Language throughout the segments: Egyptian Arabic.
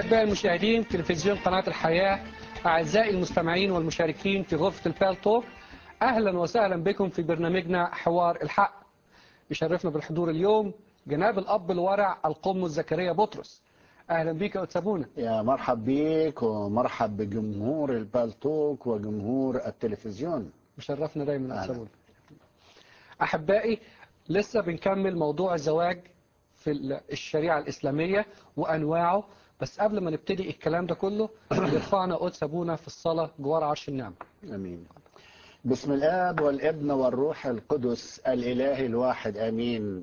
أحبائي المشاهدين تلفزيون قناة الحياة أعزائي المستمعين والمشاركين في غرفة البال توك أهلا وسهلا بكم في برنامجنا حوار الحق يشرفنا بالحضور اليوم جناب الأب الورع القم زكريا بطرس أهلا بك يا أتسابونا يا مرحب بيك ومرحب بجمهور البالتوك وجمهور التلفزيون مشرفنا دايما أهلا. أتسابونا أحبائي لسه بنكمل موضوع الزواج في ال- الشريعة الإسلامية وأنواعه بس قبل ما نبتدي الكلام ده كله يرفعنا قدس أبونا في الصلاة جوار عرش النعمة امين بسم الاب والابن والروح القدس الاله الواحد امين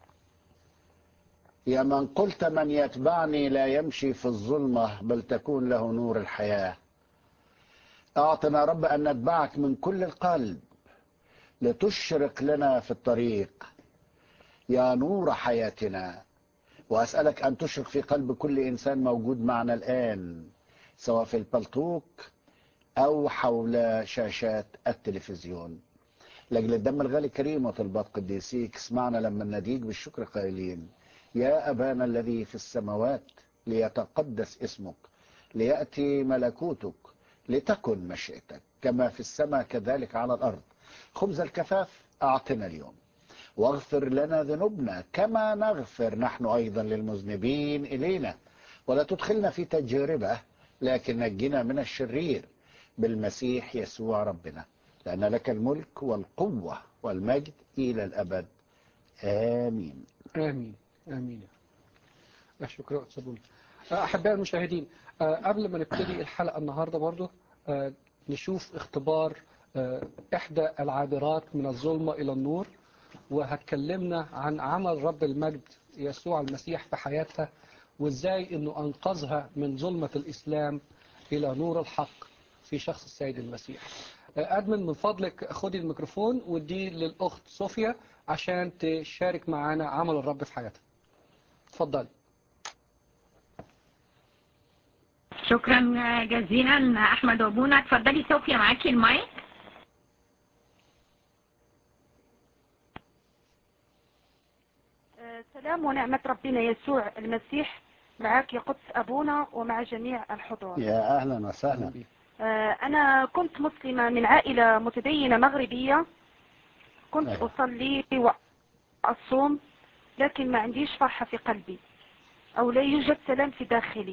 يا من قلت من يتبعني لا يمشي في الظلمه بل تكون له نور الحياه اعطنا رب ان نتبعك من كل القلب لتشرق لنا في الطريق يا نور حياتنا واسالك ان تشرق في قلب كل انسان موجود معنا الان سواء في البلطوك أو حول شاشات التلفزيون لأجل الدم الغالي الكريم وطلبات قديسيك اسمعنا لما نديك بالشكر قائلين يا أبانا الذي في السماوات ليتقدس اسمك ليأتي ملكوتك لتكن مشيئتك كما في السماء كذلك على الأرض خبز الكفاف أعطنا اليوم واغفر لنا ذنوبنا كما نغفر نحن أيضا للمذنبين إلينا ولا تدخلنا في تجربة لكن نجنا من الشرير بالمسيح يسوع ربنا لأن لك الملك والقوة والمجد إلى الأبد آمين آمين آمين لا شكرا يا أستاذ بولا. أحبائي المشاهدين آه، قبل ما نبتدي الحلقة النهاردة برضو آه، نشوف اختبار آه، إحدى العابرات من الظلمة إلى النور وهتكلمنا عن عمل رب المجد يسوع المسيح في حياتها وإزاي أنه أنقذها من ظلمة الإسلام إلى نور الحق في شخص السيد المسيح آه، أدمن من فضلك خدي الميكروفون ودي للأخت صوفيا عشان تشارك معانا عمل الرب في حياتها اتفضلي شكرا جزيلا احمد وابونا اتفضلي صوفيا معاكي المايك آه، سلام ونعمة ربنا يسوع المسيح معك يا قدس أبونا ومع جميع الحضور يا أهلا وسهلا آه، أنا كنت مسلمة من عائلة متدينة مغربية كنت أيوة. أصلي وأصوم لكن ما عنديش فرحة في قلبي أو لا يوجد سلام في داخلي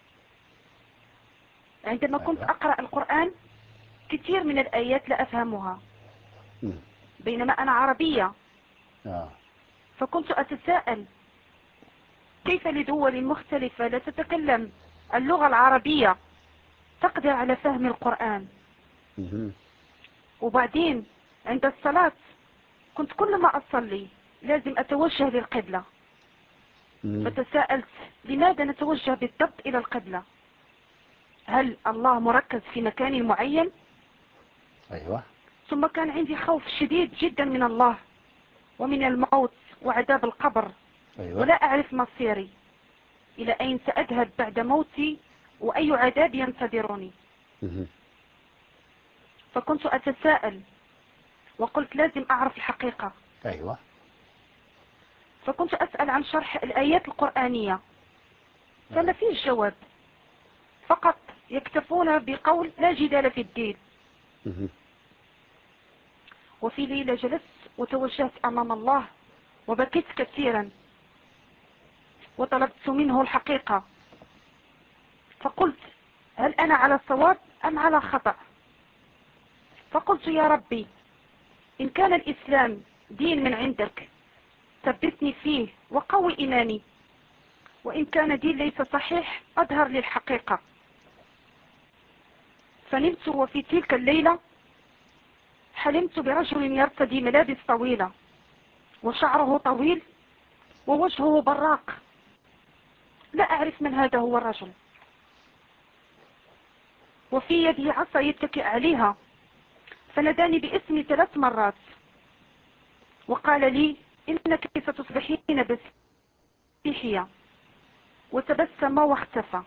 عندما كنت أيوة. أقرأ القرآن كثير من الآيات لا أفهمها مم. بينما أنا عربية آه. فكنت أتساءل كيف لدول مختلفة لا تتكلم اللغة العربية تقدر على فهم القرآن مهم. وبعدين عند الصلاة كنت كل ما أصلي لازم أتوجه للقبلة مم. فتساءلت لماذا نتوجه بالضبط إلى القبلة هل الله مركز في مكان معين أيوة ثم كان عندي خوف شديد جدا من الله ومن الموت وعذاب القبر أيوة ولا أعرف مصيري إلى أين سأذهب بعد موتي وأي عذاب ينتظرني مهم. فكنت أتساءل وقلت لازم أعرف الحقيقة أيوة فكنت أسأل عن شرح الآيات القرآنية فما فيش جواب فقط يكتفون بقول لا جدال في الدين مهم. وفي ليلة جلست وتوجهت أمام الله وبكيت كثيرا وطلبت منه الحقيقة فقلت هل أنا على الصواب أم على خطأ فقلت يا ربي إن كان الإسلام دين من عندك ثبتني فيه وقوي إيماني وإن كان دين ليس صحيح أظهر لي الحقيقة فنمت وفي تلك الليلة حلمت برجل يرتدي ملابس طويلة وشعره طويل ووجهه براق لا أعرف من هذا هو الرجل وفي يده عصا يتكئ عليها فناداني باسمي ثلاث مرات وقال لي إنك ستصبحين مسيحية وتبسم واختفى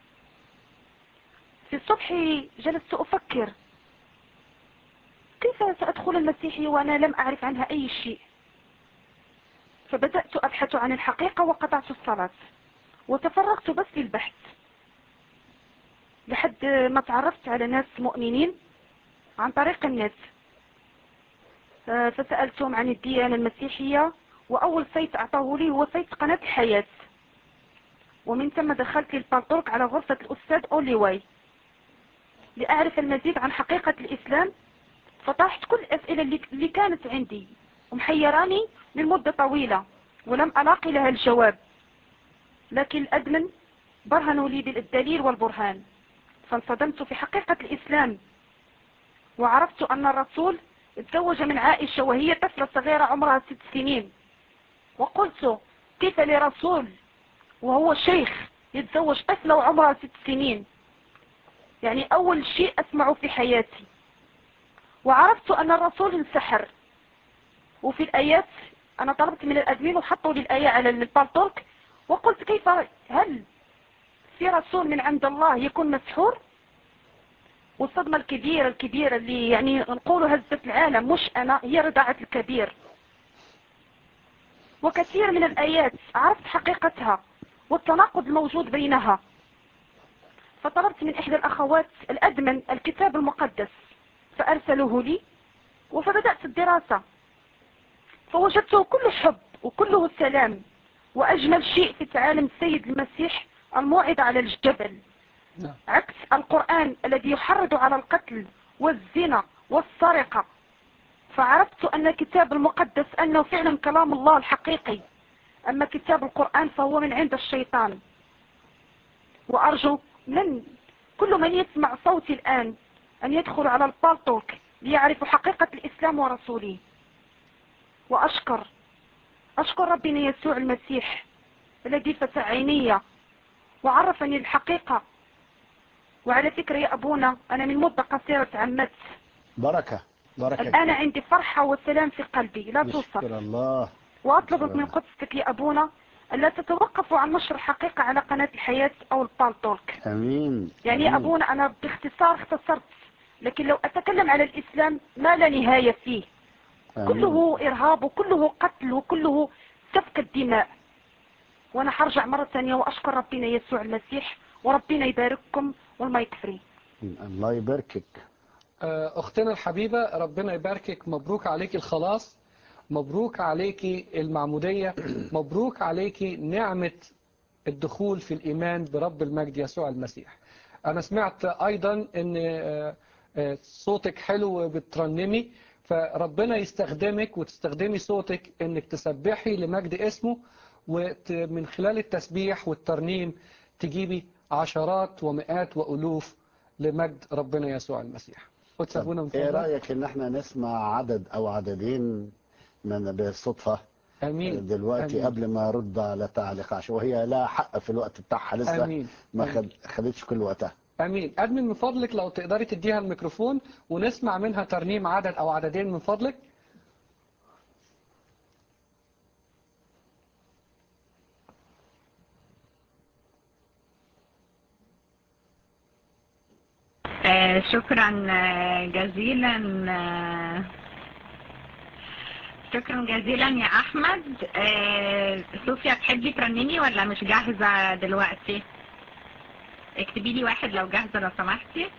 في الصبح جلست أفكر كيف سأدخل المسيحية وأنا لم أعرف عنها أي شيء فبدأت أبحث عن الحقيقة وقطعت الصلاة وتفرغت بس للبحث لحد ما تعرفت على ناس مؤمنين عن طريق النت آه، فسألتهم عن الديانة المسيحية وأول سيت أعطاه لي هو سيت قناة الحياة ومن ثم دخلت للبالطرق على غرفة الأستاذ أولي واي لأعرف المزيد عن حقيقة الإسلام فطرحت كل الأسئلة اللي- اللي كانت عندي ومحيراني لمدة طويلة ولم ألاقي لها الجواب لكن الأدمن برهنوا لي بالدليل والبرهان فانصدمت في حقيقة الإسلام وعرفت أن الرسول اتزوج من عائشة وهي طفلة صغيرة عمرها ست سنين وقلت كيف لرسول وهو شيخ يتزوج طفلة وعمرها ست سنين يعني أول شيء أسمعه في حياتي وعرفت أن الرسول انسحر وفي الآيات أنا طلبت من الأدمين وحطوا لي الآية على البالتورك وقلت كيف هل في رسول من عند الله يكون مسحور والصدمة الكبيرة الكبيرة اللي يعني نقولوا هزت العالم مش أنا هي رضاعة الكبير وكثير من الآيات عرفت حقيقتها والتناقض الموجود بينها فطلبت من إحدى الأخوات الأدمن الكتاب المقدس فأرسلوه لي وفبدأت الدراسة فوجدته كله حب وكله سلام وأجمل شيء في تعاليم السيد المسيح الموعد على الجبل نعم عكس القرآن الذي يحرض على القتل والزنا والسرقة فعرفت أن الكتاب المقدس أنه فعلا كلام الله الحقيقي أما كتاب القرآن فهو من عند الشيطان وأرجو من كل من يسمع صوتي الآن أن يدخل على البالتوك ليعرف حقيقة الإسلام ورسوله وأشكر أشكر ربنا يسوع المسيح الذي فتح عيني وعرفني الحقيقة وعلى فكرة يا أبونا أنا من مدة قصيرة تعمدت بركة بركة الآن عندي فرحة وسلام في قلبي لا توصف نشكر الله وأطلب من قدسك يا أبونا ألا تتوقفوا عن نشر الحقيقة على قناة الحياة أو البالتولك امين يعني يا آمين. أبونا أنا باختصار اختصرت لكن لو أتكلم على الإسلام ما لا نهاية فيه آمين. كله إرهاب وكله قتل وكله سفك الدماء وأنا حرجع مرة ثانية وأشكر ربنا يسوع المسيح وربنا يبارككم والما يكفري الله يباركك آه، أختنا الحبيبة ربنا يباركك مبروك عليك الخلاص مبروك عليك المعمودية مبروك عليك نعمة الدخول في الإيمان برب المجد يسوع المسيح أنا سمعت أيضا أن آه، آه، صوتك حلو وبترنمي فربنا يستخدمك وتستخدمي صوتك أنك تسبحي لمجد اسمه ومن خلال التسبيح والترنيم تجيبي عشرات ومئات وألوف لمجد ربنا يسوع المسيح وتسابونا من ايه فضلك رايك ان احنا نسمع عدد او عددين من بالصدفه امين دلوقتي آمين. قبل ما ارد على تعليق عشان وهي لا حق في الوقت بتاعها لسه امين ما آمين. خد... خدتش كل وقتها امين ادمن من فضلك لو تقدري تديها الميكروفون ونسمع منها ترنيم عدد او عددين من فضلك آه، شكرا آه، جزيلا آه، شكرا جزيلا يا احمد آه، صوفيا تحبي ترنمي ولا مش جاهزة دلوقتي اكتبي لي واحد لو جاهزة لو سمحتي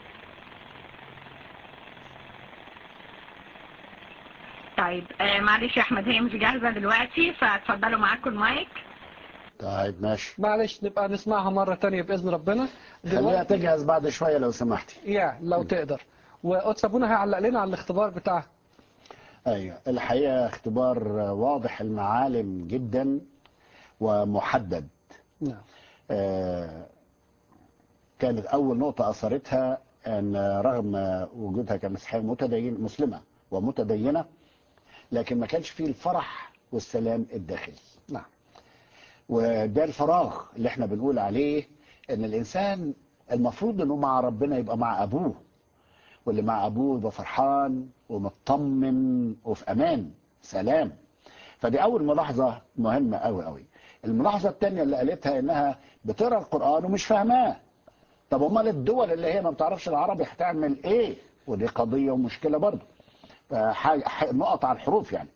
طيب آه، معلش يا احمد هي مش جاهزة دلوقتي فاتفضلوا معاكم المايك طيب ماشي معلش نبقى نسمعها مرة تانية بإذن ربنا خليها تجهز بعد شويه لو سمحتي يا لو تقدر وأتسابونا هيعلق لنا على الاختبار بتاعها ايوه الحقيقه اختبار واضح المعالم جدا ومحدد نعم آه، كانت أول نقطة أثرتها أن رغم وجودها كمسيحية متدين مسلمة ومتدينة لكن ما كانش فيه الفرح والسلام الداخلي نعم وده الفراغ اللي احنا بنقول عليه ان الانسان المفروض انه مع ربنا يبقى مع ابوه واللي مع ابوه يبقى فرحان ومطمن وفي امان سلام فدي اول ملاحظه مهمه قوي قوي الملاحظه الثانيه اللي قالتها انها بتقرا القران ومش فاهماه طب امال الدول اللي هي ما بتعرفش العربي هتعمل ايه ودي قضيه ومشكله برضه فحاجة- ح- نقط على الحروف يعني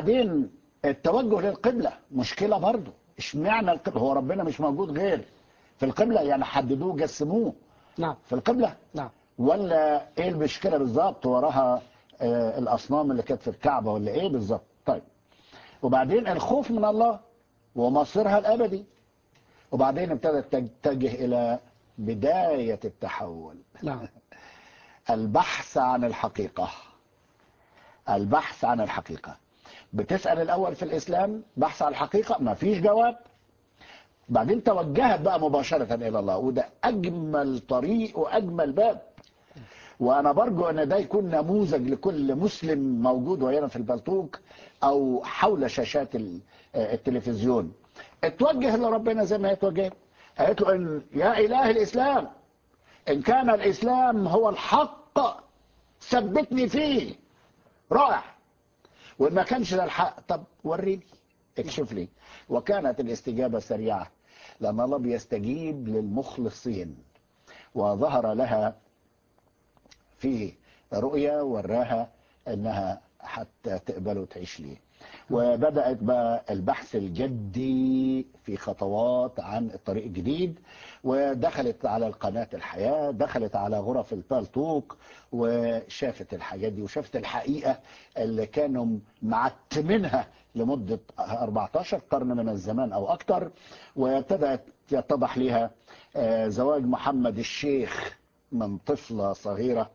وبعدين التوجه للقبلة مشكلة برضه اشمعنى القبلة هو ربنا مش موجود غير في القبلة يعني حددوه قسموه نعم في القبلة نعم ولا ايه المشكلة بالظبط وراها آه الأصنام اللي كانت في الكعبة ولا ايه بالظبط طيب وبعدين الخوف من الله ومصيرها الأبدي وبعدين ابتدت تتجه إلى بداية التحول نعم البحث عن الحقيقة البحث عن الحقيقة بتسأل الأول في الإسلام بحث عن الحقيقة ما فيش جواب بعدين توجهت بقى مباشرة إلى الله وده أجمل طريق وأجمل باب وأنا برجو أن ده يكون نموذج لكل مسلم موجود وهنا في البلطوق أو حول شاشات ال- آه، التلفزيون اتوجه لربنا زي ما يتوجه قالت له إن يا إله الإسلام إن كان الإسلام هو الحق ثبتني فيه رائع وإن ما كانش ده الحق طب وريني اكشف لي وكانت الاستجابة سريعة لأن الله بيستجيب للمخلصين وظهر لها في رؤيا وراها انها حتى تقبل وتعيش ليه وبدأت بقى البحث الجدي في خطوات عن الطريق الجديد ودخلت على القناة الحياة دخلت على غرف البالتوك وشافت الحاجات دي وشافت الحقيقة اللي كانوا معتمينها لمدة 14 قرن من الزمان أو أكتر وابتدأت يتضح لها آه، زواج محمد الشيخ من طفلة صغيرة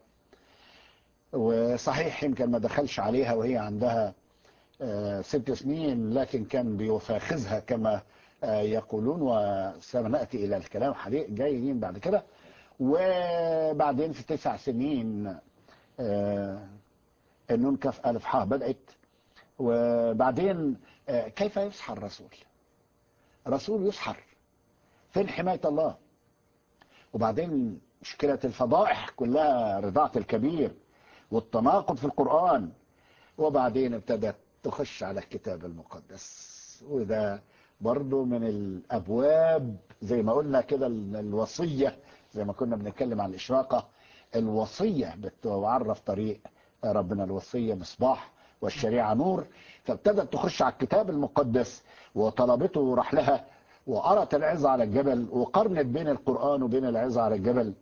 وصحيح يمكن ما دخلش عليها وهي عندها آه، ست سنين لكن كان بيفاخذها كما آه، يقولون وسنأتي إلى الكلام حديث جايين بعد كده وبعدين في تسع سنين آه، النون كف ألف حاء بدأت وبعدين آه، كيف يسحر الرسول رسول يسحر فين حماية الله وبعدين مشكلة الفضائح كلها رضاعة الكبير والتناقض في القرآن وبعدين ابتدت تخش على الكتاب المقدس وده برضو من الأبواب زي ما قلنا كده ال- الوصية زي ما كنا بنتكلم عن الإشراقة الوصية بتعرف طريق ربنا الوصية مصباح والشريعة نور فابتدت تخش على الكتاب المقدس وطلبته رحلها وقرأت العظة على الجبل وقارنت بين القرآن وبين العظة على الجبل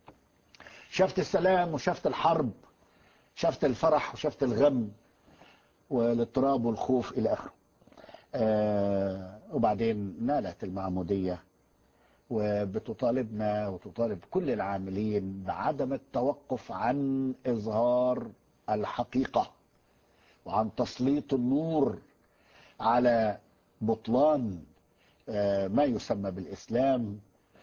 شفت السلام وشفت الحرب شفت الفرح وشفت الغم والاضطراب والخوف إلى آخره آه وبعدين نالت المعمودية وبتطالبنا وتطالب كل العاملين بعدم التوقف عن إظهار الحقيقة وعن تسليط النور على بطلان آه، ما يسمى بالإسلام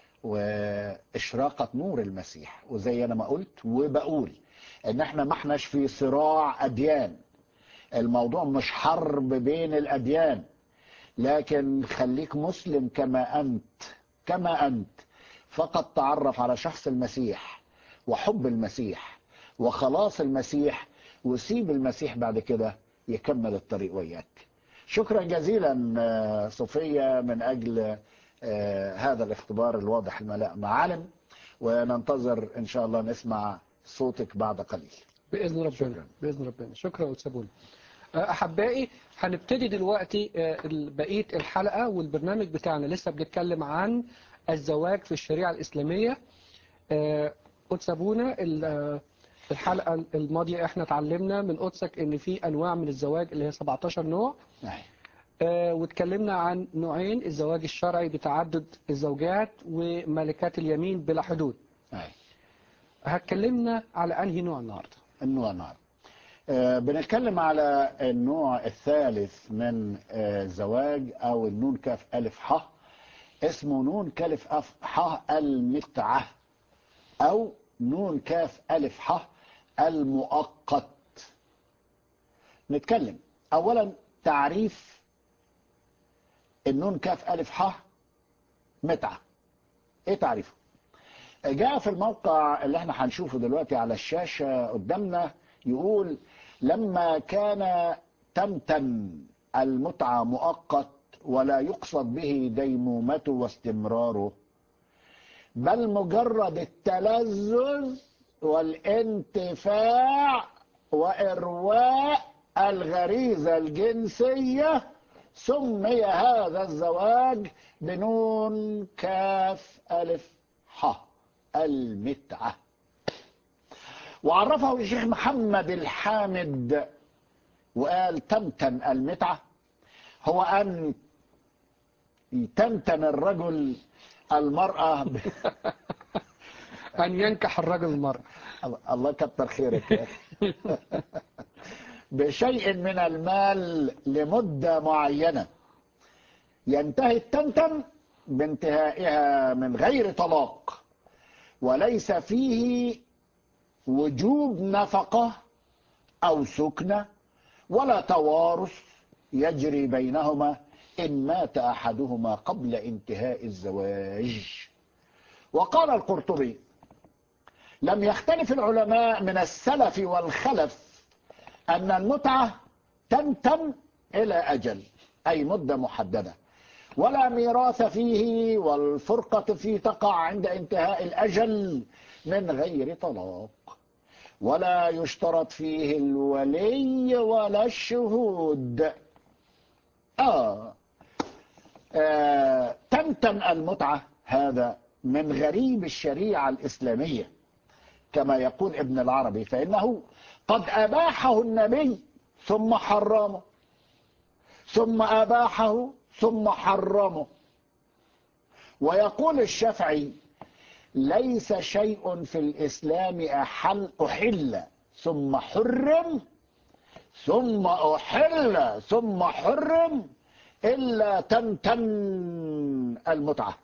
وإشراقة نور المسيح وزي أنا ما قلت وبقول إن احنا ما احناش في صراع أديان الموضوع مش حرب بين الأديان لكن خليك مسلم كما أنت كما أنت فقط تعرف على شخص المسيح وحب المسيح وخلاص المسيح وسيب المسيح بعد كده يكمل الطريق وياك شكرا جزيلا آه، صفية من أجل آه، هذا الاختبار الواضح الملاء معالم وننتظر إن شاء الله نسمع صوتك بعد قليل بإذن ربنا شكراً. بإذن ربنا شكرا وتسابون أحبائي هنبتدي دلوقتي آه، ال- بقية الحلقة والبرنامج بتاعنا لسه بنتكلم عن الزواج في الشريعة الإسلامية آه، قدس أبونا ال- آه، الحلقة الماضية احنا اتعلمنا من قدسك ان في انواع من الزواج اللي هي 17 نوع نعم. آه، واتكلمنا عن نوعين الزواج الشرعي بتعدد الزوجات وملكات اليمين بلا حدود نعم. هتكلمنا على انهي نوع النهارده النوع نار آه، بنتكلم على النوع الثالث من آه، الزواج او النون كاف الف ح اسمه نون كالف أف ح المتعة او نون كاف الف ح المؤقت نتكلم اولا تعريف النون كاف الف ح متعة ايه تعريفه جاء في الموقع اللي احنا هنشوفه دلوقتي على الشاشة قدامنا يقول لما كان تمتم المتعة مؤقت ولا يقصد به ديمومته واستمراره بل مجرد التلذذ والانتفاع وإرواء الغريزة الجنسية سمي هذا الزواج بنون كاف ألف ح المتعة وعرفه الشيخ محمد الحامد وقال تمتن المتعة هو أن تمتن الرجل المرأة ب... أن ينكح الرجل المرأة الله كتر خيرك يا أخي بشيء من المال لمدة معينة ينتهي التمتم بانتهائها من غير طلاق وليس فيه وجوب نفقة أو سكنة ولا توارث يجري بينهما إن مات أحدهما قبل انتهاء الزواج وقال القرطبي لم يختلف العلماء من السلف والخلف أن المتعة تنتم إلى أجل أي مدة محددة ولا ميراث فيه والفرقة فيه تقع عند انتهاء الأجل من غير طلاق ولا يشترط فيه الولي ولا الشهود آه. آه. تمتم المتعة هذا من غريب الشريعة الإسلامية كما يقول ابن العربي فإنه قد أباحه النبي ثم حرمه ثم أباحه ثم حرمه ويقول الشافعي ليس شيء في الإسلام أحل أحل ثم حرم ثم أحل ثم حرم إلا تمتن المتعة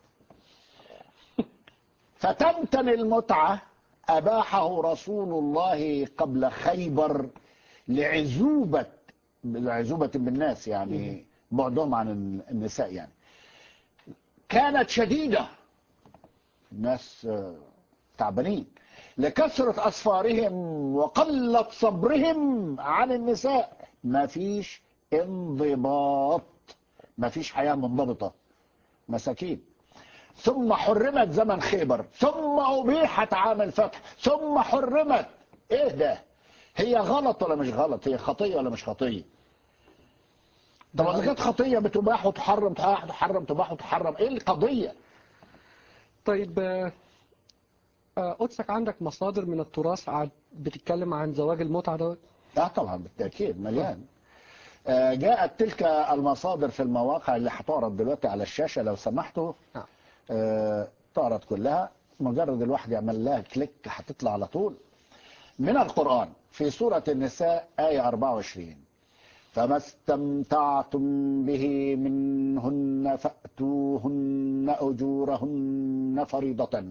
فتمتن المتعة أباحه رسول الله قبل خيبر لعزوبة عزوبة بالناس يعني بعدهم عن النساء يعني كانت شديدة الناس تعبانين لكثرة أسفارهم وقلة صبرهم عن النساء ما فيش انضباط ما فيش حياة منضبطة مساكين ثم حرمت زمن خيبر ثم أبيحت عام الفتح ثم حرمت ايه ده هي غلط ولا مش غلط هي خطية ولا مش خطية طب اذا كانت خطية بتباح وتحرم تحرم تباح وتحرم ايه القضية طيب آه، آه، قدسك عندك مصادر من التراث عن- بتتكلم عن زواج المتعة دوت لا طبعا بالتأكيد مليان آه، جاءت تلك المصادر في المواقع اللي هتعرض دلوقتي على الشاشة لو سمحتوا نعم. آه، تعرض كلها مجرد الواحد يعمل لها كليك هتطلع على طول من القرآن في سورة النساء آية 24 فما استمتعتم به منهن فأتوهن أجورهن فريضة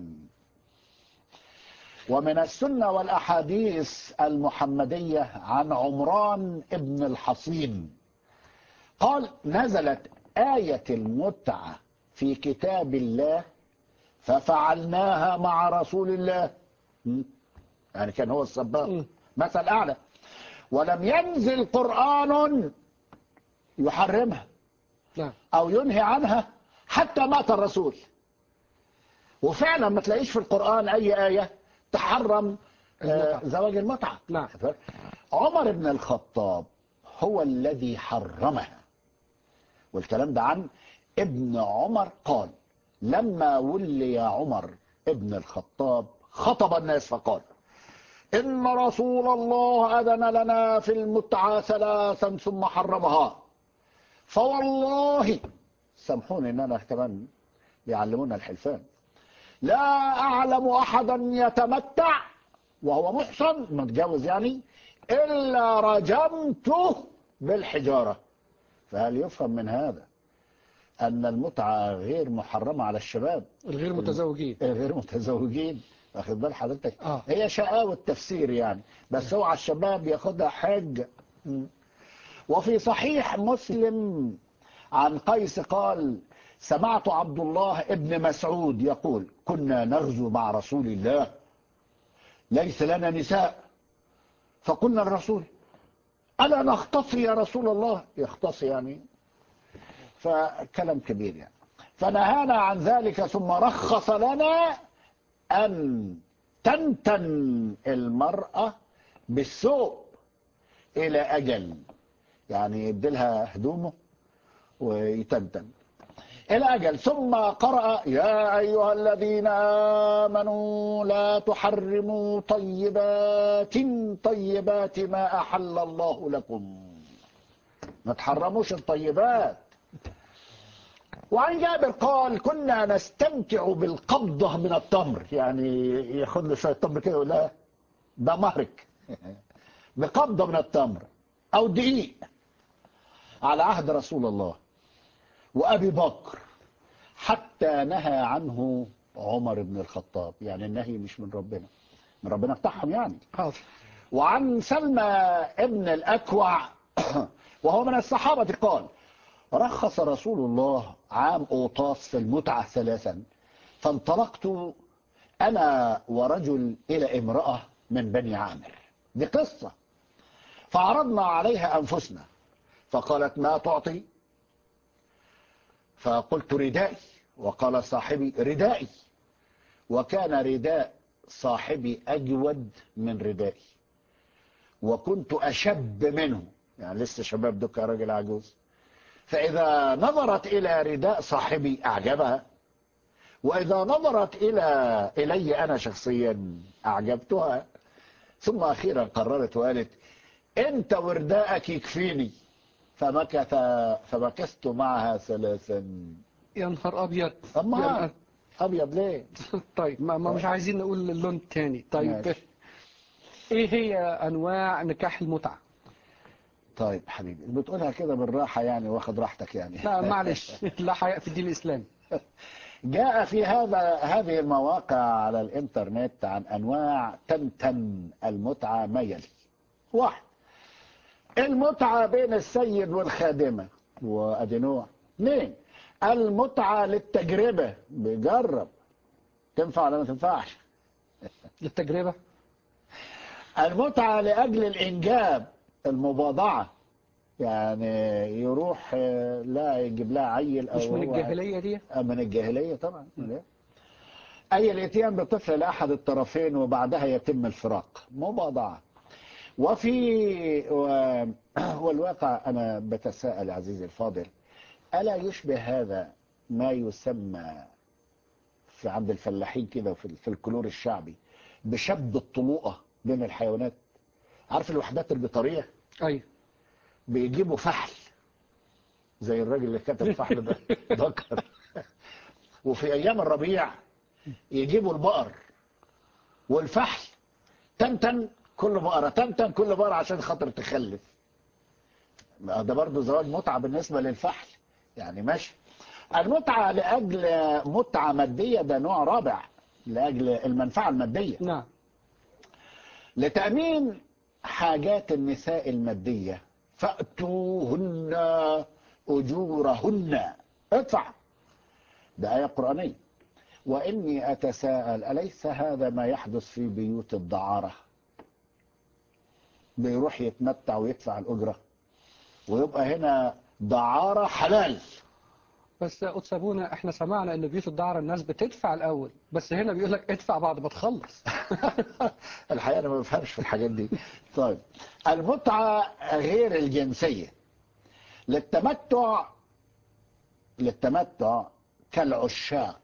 ومن السنة والأحاديث المحمدية عن عمران ابن الحصين قال نزلت آية المتعة في كتاب الله ففعلناها مع رسول الله م? يعني كان هو السباق م. مثل أعلى ولم ينزل قرآن يحرمها نعم أو ينهي عنها حتى مات الرسول وفعلا ما تلاقيش في القرآن أي آية تحرم آه، المتعة. زواج المتعة نعم. عمر بن الخطاب هو الذي حرمها والكلام ده عن ابن عمر قال لما ولي عمر ابن الخطاب خطب الناس فقال إن رسول الله أذن لنا في المتعة ثلاثا ثم حرمها فوالله سامحوني ان انا كمان بيعلمونا الحلفان لا اعلم احدا يتمتع وهو محصن متجوز يعني الا رجمته بالحجاره فهل يفهم من هذا ان المتعه غير محرمه على الشباب الغير متزوجين غير متزوجين واخد بال حضرتك آه. هي شقاوة تفسير يعني بس هو على الشباب ياخدها حج م. وفي صحيح مسلم عن قيس قال سمعت عبد الله ابن مسعود يقول كنا نغزو مع رسول الله ليس لنا نساء فقلنا الرسول ألا نختصي يا رسول الله يختصي يعني فكلام كبير يعني فنهانا عن ذلك ثم رخص لنا أن تنتن المرأة بالثوب إلى أجل يعني يديلها هدومه ويتنتن إلى أجل ثم قرأ يا أيها الذين آمنوا لا تحرموا طيبات طيبات ما أحل الله لكم ما تحرموش الطيبات وعن جابر قال كنا نستمتع بالقبضة من التمر يعني ياخد له شوية تمر كده ولا ده مهرك بقبضة من التمر أو دقيق على عهد رسول الله وأبي بكر حتى نهى عنه عمر بن الخطاب يعني النهي مش من ربنا من ربنا بتاعهم يعني حاضر وعن سلمى ابن الأكوع وهو من الصحابة قال رخص رسول الله عام أوطاس في المتعة ثلاثا فانطلقت أنا ورجل إلى امرأة من بني عامر دي قصة فعرضنا عليها أنفسنا فقالت ما تعطي فقلت ردائي وقال صاحبي ردائي وكان رداء صاحبي أجود من ردائي وكنت أشب منه يعني لسه شباب دوك يا راجل عجوز فإذا نظرت إلى رداء صاحبي أعجبها وإذا نظرت إلى إلي أنا شخصيا أعجبتها ثم أخيرا قررت وقالت أنت ورداءك يكفيني فمكث فمكثت معها ثلاثا يا نهار أبيض أما يا أبيض ليه؟ نهار- طيب ما, ما مش عايزين نقول اللون تاني طيب ماشي. إيه هي أنواع نكاح المتعة طيب حبيبي بتقولها كده بالراحة يعني واخد راحتك يعني لا معلش لا حياء في الدين الإسلامي جاء في هذا هذه المواقع على الانترنت عن انواع تمتم المتعه ما يلي. واحد المتعه بين السيد والخادمه وادي نوع. اثنين المتعه للتجربه بيجرب تنفع ولا ما تنفعش. للتجربة المتعه لاجل الانجاب المباضعه يعني يروح آه، لا يجيب لها عيل او مش من هو الجاهلية دي من الجاهلية طبعا أي الاتيان بطفل لأحد الطرفين وبعدها يتم الفراق مباضعة وفي و- والواقع أنا بتساءل عزيزي الفاضل ألا يشبه هذا ما يسمى في عند الفلاحين كده وفي الفلكلور الشعبي بشد الطلوقة بين الحيوانات عارف الوحدات البطارية أيوة بيجيبوا فحل زي الراجل اللي كتب فحل ده ذكر وفي ايام الربيع يجيبوا البقر والفحل تنتن كل بقرة تنتن كل بقرة عشان خاطر تخلف ده برضه زواج متعة بالنسبة للفحل يعني ماشي المتعة لأجل متعة مادية ده نوع رابع لأجل المنفعة المادية نعم لتأمين حاجات النساء المادية فأتوهن أجورهن ادفع ده آية قرآنية وإني أتساءل أليس هذا ما يحدث في بيوت الدعارة بيروح يتمتع ويدفع الأجرة ويبقى هنا دعارة حلال بس يا قدس أبونا احنا سمعنا ان بيوت الدعارة الناس بتدفع الأول بس هنا بيقول لك ادفع بعد ما تخلص الحقيقة أنا ما بفهمش في الحاجات دي طيب المتعة غير الجنسية للتمتع للتمتع كالعشاق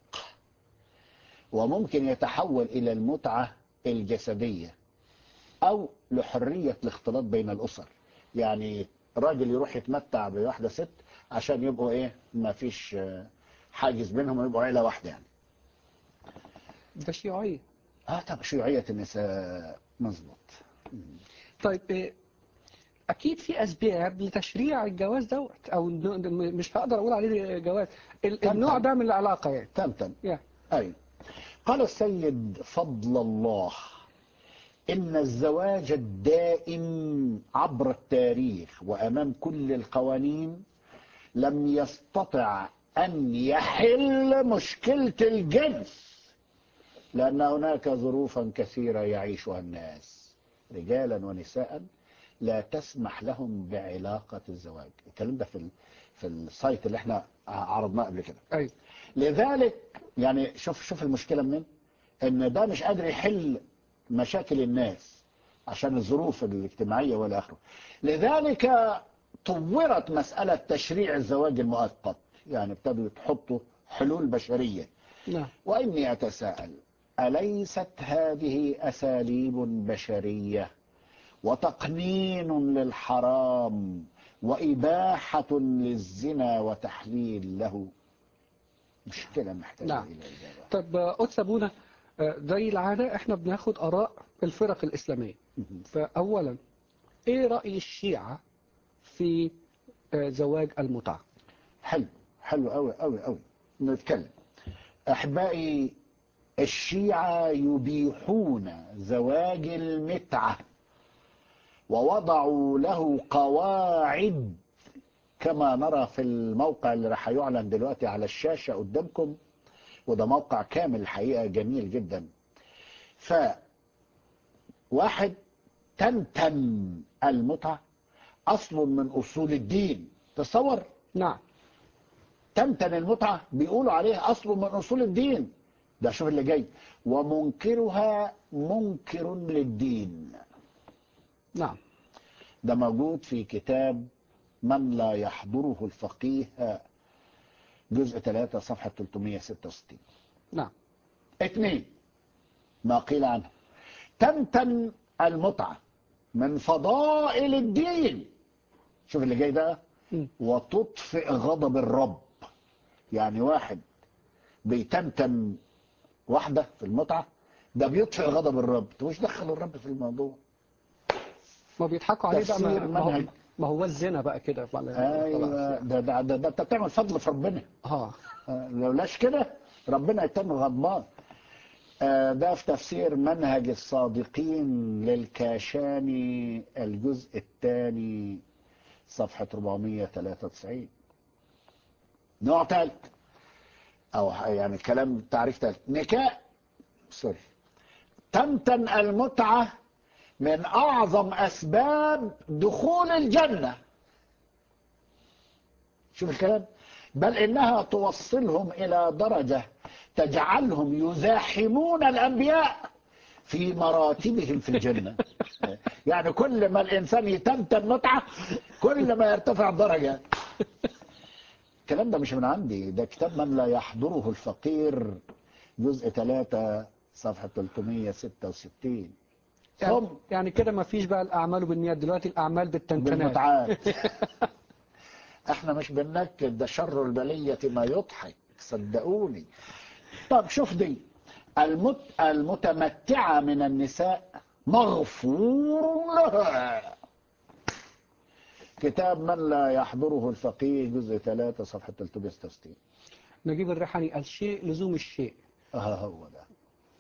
وممكن يتحول إلى المتعة الجسدية أو لحرية الاختلاط بين الأسر يعني راجل يروح يتمتع بواحدة ست عشان يبقوا إيه ما فيش آه، حاجز بينهم ويبقوا عيلة واحدة يعني ده شيوعية اه طب شيوعية النساء مظبوط طيب إيه، أكيد في أسباب لتشريع الجواز دوت أو إنه- مش هقدر أقول عليه جواز ال- تم- النوع تم. ده من العلاقة يعني تم تم يعني أي قال السيد فضل الله إن الزواج الدائم عبر التاريخ وأمام كل القوانين لم يستطع أن يحل مشكلة الجنس لأن هناك ظروفا كثيرة يعيشها الناس رجالا ونساء لا تسمح لهم بعلاقة الزواج الكلام ده في ال- في السايت اللي احنا عرضناه قبل كده أيوة لذلك يعني شوف شوف المشكله منين ان ده مش قادر يحل مشاكل الناس عشان الظروف الاجتماعيه والى اخره لذلك طورت مسألة تشريع الزواج المؤقت يعني ابتدوا يحطوا حلول بشرية نعم وإني أتساءل أليست هذه أساليب بشرية وتقنين للحرام وإباحة للزنا وتحليل له مشكلة محتاجة نعم. إلى إجابة طب آه، قدس أبونا آه، زي العادة احنا بناخد آراء الفرق الإسلامية مهم. فأولا ايه رأي الشيعة في آه، زواج المتعة حلو حلو أوي أوي أوي نتكلم أحبائي الشيعة يبيحون زواج المتعة ووضعوا له قواعد كما نرى في الموقع اللي راح يعلن دلوقتي على الشاشة قدامكم وده موقع كامل الحقيقة جميل جدا ف واحد تمتم المتعة أصل من أصول الدين تصور نعم تمتن المتعة بيقولوا عليه أصل من أصول الدين ده شوف اللي جاي ومنكرها منكر للدين نعم ده موجود في كتاب من لا يحضره الفقيه جزء 3 صفحة 366 نعم اثنين ما قيل عنه تمتن المتعة من فضائل الدين شوف اللي جاي ده مم. وتطفئ غضب الرب يعني واحد بيتمتم واحدة في المتعة ده بيطفئ غضب الرب انت مش دخل الرب في الموضوع ما بيضحكوا عليه بقى ما, تفسير ما, هو, منهج. ما هو الزنا بقى كده خلاص ايوه ده ده ده, ده انت بتعمل فضل في ربنا اه آه، لولاش كده ربنا يتم غضبان آه، ده في تفسير منهج الصادقين للكاشاني الجزء الثاني صفحة 493 نوع ثالث أو يعني كلام تعريف ثالث نكاء سوري تمتن المتعة من أعظم أسباب دخول الجنة شوف الكلام بل إنها توصلهم إلى درجة تجعلهم يزاحمون الأنبياء في مراتبهم في الجنة يعني كل ما الإنسان يتمتم متعة كل ما يرتفع درجة الكلام ده مش من عندي ده كتاب من لا يحضره الفقير جزء 3 صفحة 366 يعني, ثم يعني كده ما فيش بقى الأعمال بالنيات دلوقتي الأعمال بالتنتنات بالمتعات احنا مش بننكد ده شر البلية ما يضحك صدقوني طب شوف دي المت... المتمتعة من النساء مغفور لها كتاب من لا يحضره الفقيه جزء 3 صفحة 366 نجيب الريحاني الشيء لزوم الشيء اه هو ده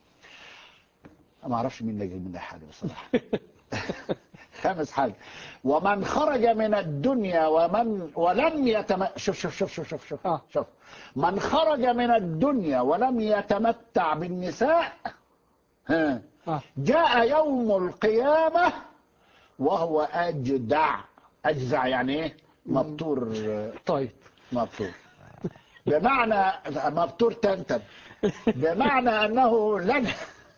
ما اعرفش مين نجم من حاجه بصراحه خامس حاجه ومن خرج من الدنيا ومن ولم يتم شوف شوف شوف شوف شوف شوف, آه. شوف. من خرج من الدنيا ولم يتمتع بالنساء ها آه. جاء يوم القيامة وهو أجدع أجزع يعني إيه مبتور طيب مبتور بمعنى مبتور تنتن بمعنى أنه لن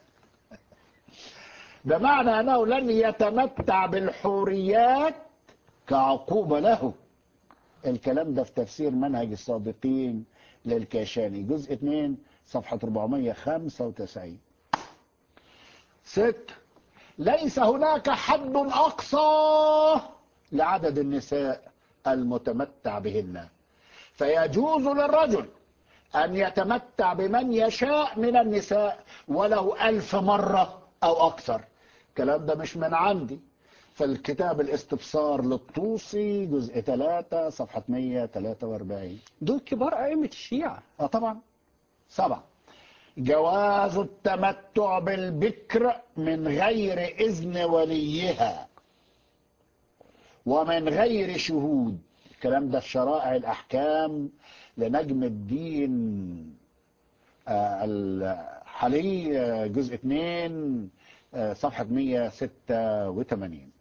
بمعنى أنه لن يتمتع بالحوريات كعقوبة له الكلام ده في تفسير منهج الصادقين للكاشاني جزء 2 صفحة 495 ست ليس هناك حد أقصى لعدد النساء المتمتع بهن فيجوز للرجل أن يتمتع بمن يشاء من النساء ولو ألف مرة أو أكثر الكلام ده مش من عندي فالكتاب الاستبصار للطوسي جزء 3 صفحة 143 دول كبار أئمة الشيعة اه طبعا سبعة جواز التمتع بالبكر من غير إذن وليها ومن غير شهود الكلام ده في شرائع الأحكام لنجم الدين آه، الحلي آه، جزء 2 آه، صفحة 186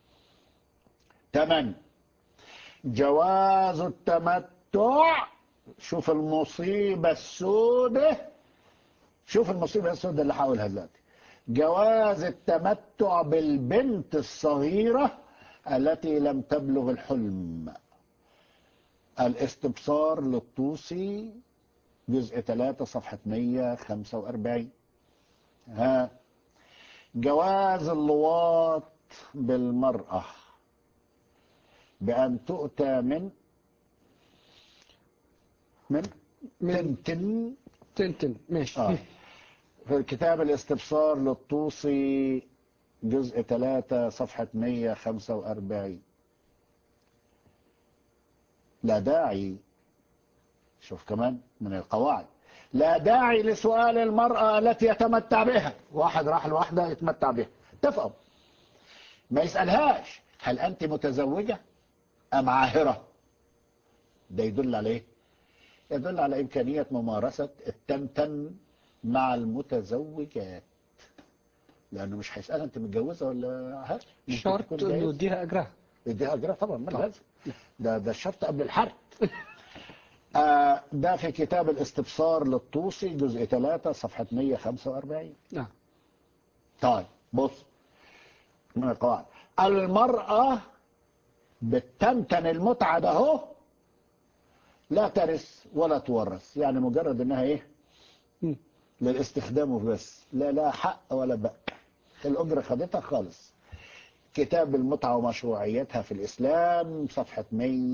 تمن جواز التمتع شوف المصيبة السوداء شوف المصيبة السوداء اللي هقولها دلوقتي جواز التمتع بالبنت الصغيرة التي لم تبلغ الحلم الاستبصار للطوسي جزء 3 صفحة 145 ها جواز اللواط بالمرأة بأن تؤتى من من من تنتن تنتن ماشي آه. في كتاب الاستبصار للطوسي جزء 3 صفحة 145 لا داعي شوف كمان من القواعد لا داعي لسؤال المرأة التي يتمتع بها واحد راح لواحدة يتمتع بها اتفقوا ما يسألهاش هل أنت متزوجة أم عاهرة ده يدل على ايه يدل على إمكانية ممارسة التمتم مع المتزوجات لأنه مش هيسألها أنت متجوزة ولا عاهرة ممكن شرط تكون انه جاهزة. يديها اجرها يديها أجرها طبعا ما طبعا. لازم ده ده الشرط قبل الحرب آه، ده في كتاب الاستبصار للطوسي جزء 3 صفحة 145 نعم طيب بص من القواعد المرأة بتمتن المتعة ده اهو لا ترث ولا تورث يعني مجرد انها ايه مم. للاستخدام بس لا لا حق ولا بق الأجرة خدتها خالص كتاب المتعة ومشروعيتها في الإسلام صفحة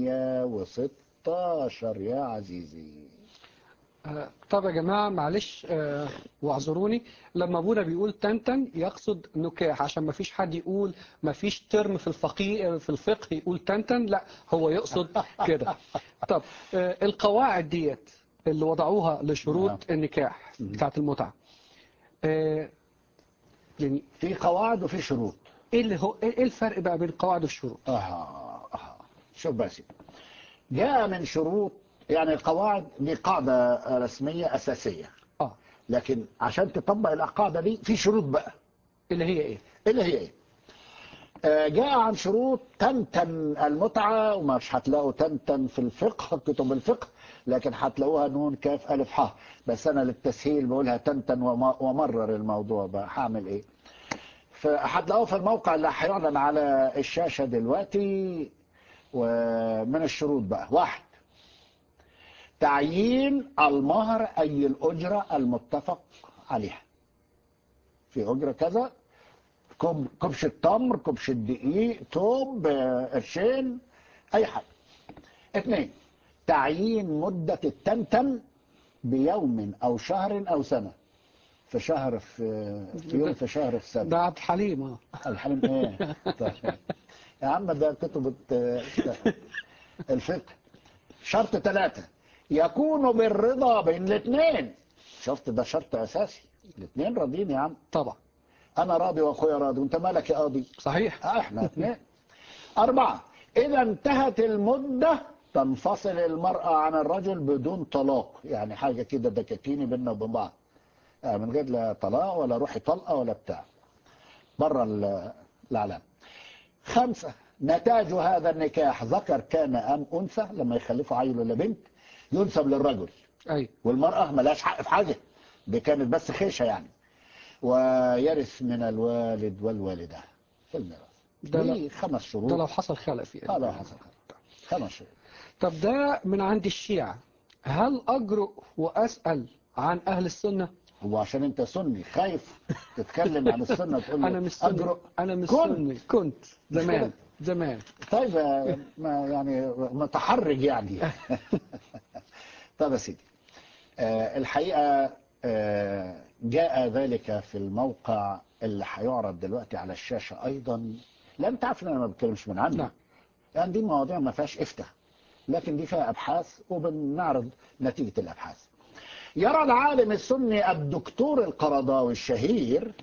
116 يا عزيزي آه، طب يا جماعة معلش آه، واعذروني لما ابونا بيقول تنتن يقصد نكاح عشان ما فيش حد يقول ما فيش ترم في الفقيه في الفقه يقول تنتن لا هو يقصد كده طب آه، القواعد ديت اللي وضعوها نعم. لشروط النكاح بتاعت المتعة آه، يعني في قواعد وفي شروط ايه اللي هو ايه الفرق بقى بين القواعد والشروط آه آه. شوف بس جاء من شروط يعني القواعد دي قاعدة رسمية أساسية اه لكن عشان تطبق القاعدة دي في شروط بقى اللي هي ايه اللي هي ايه آه، جاء عن شروط تمتم المتعة ومش هتلاقوا تمتم في الفقه كتب الفقه لكن هتلاقوها نون كاف ألف ح بس أنا للتسهيل بقولها تمتم وم- ومرر الموضوع بقى هعمل إيه فهتلاقوه في الموقع اللي هيعلن على الشاشة دلوقتي ومن الشروط بقى واحد تعيين المهر أي الأجرة المتفق عليها في أجرة كذا كوب كبش التمر كبش الدقيق توب آه، قرشين اي حاجه اثنين تعيين مده التمتم بيوم او شهر او سنه في شهر في, في يوم في شهر في سنه ده عبد الحليم اه الحلم ايه طيب. يا عم ده كتب الت- الفقه شرط ثلاثة يكون بالرضا بين الاثنين شفت ده شرط اساسي الاثنين راضيين يا عم طبعا انا راضي واخويا راضي وانت مالك يا قاضي صحيح آه، احنا اثنين أربعة إذا انتهت المدة تنفصل المرأة عن الرجل بدون طلاق يعني حاجة كده دكاكيني بيننا وبين بعض آه، من غير لا طلاق ولا روحي طلقة ولا بتاع بره ال- الإعلام خمسة نتاج هذا النكاح ذكر كان أم أنثى لما يخلفوا عيل ولا بنت ينسب للرجل ايوه والمرأة ملاش حق في حاجة دي كانت بس خيشة يعني ويرث من الوالد والوالدة في الميراث ده دي خمس ده شروط لو حصل خلق فيه اه لو حصل خمس شروط طب ده من عند الشيعة هل أجرؤ وأسأل عن أهل السنة؟ هو عشان انت سني خايف تتكلم عن السنة تقول أنا لي مش سني أجرؤ أنا مش كنت. سني كنت مش زمان كده؟ زمان طيب آه، ما يعني متحرج يعني طب يا سيدي آه، الحقيقة آه، جاء ذلك في الموقع اللي هيعرض دلوقتي على الشاشة أيضا لا أنت عارف إن أنا ما بتكلمش من عندي نعم. يعني دي مواضيع ما فيهاش افتح لكن دي فيها أبحاث وبنعرض نتيجة الأبحاث يرى العالم السني الدكتور القرضاوي الشهير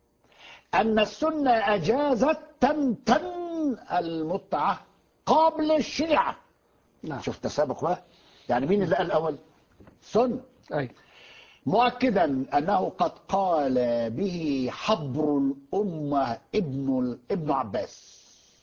أن السنة أجازت تمتن المتعة قبل الشيعة نعم شوف تسابق بقى يعني مين اللي قال الأول سنة أي مؤكدا أنه قد قال به حبر الأمة ابن ابن عباس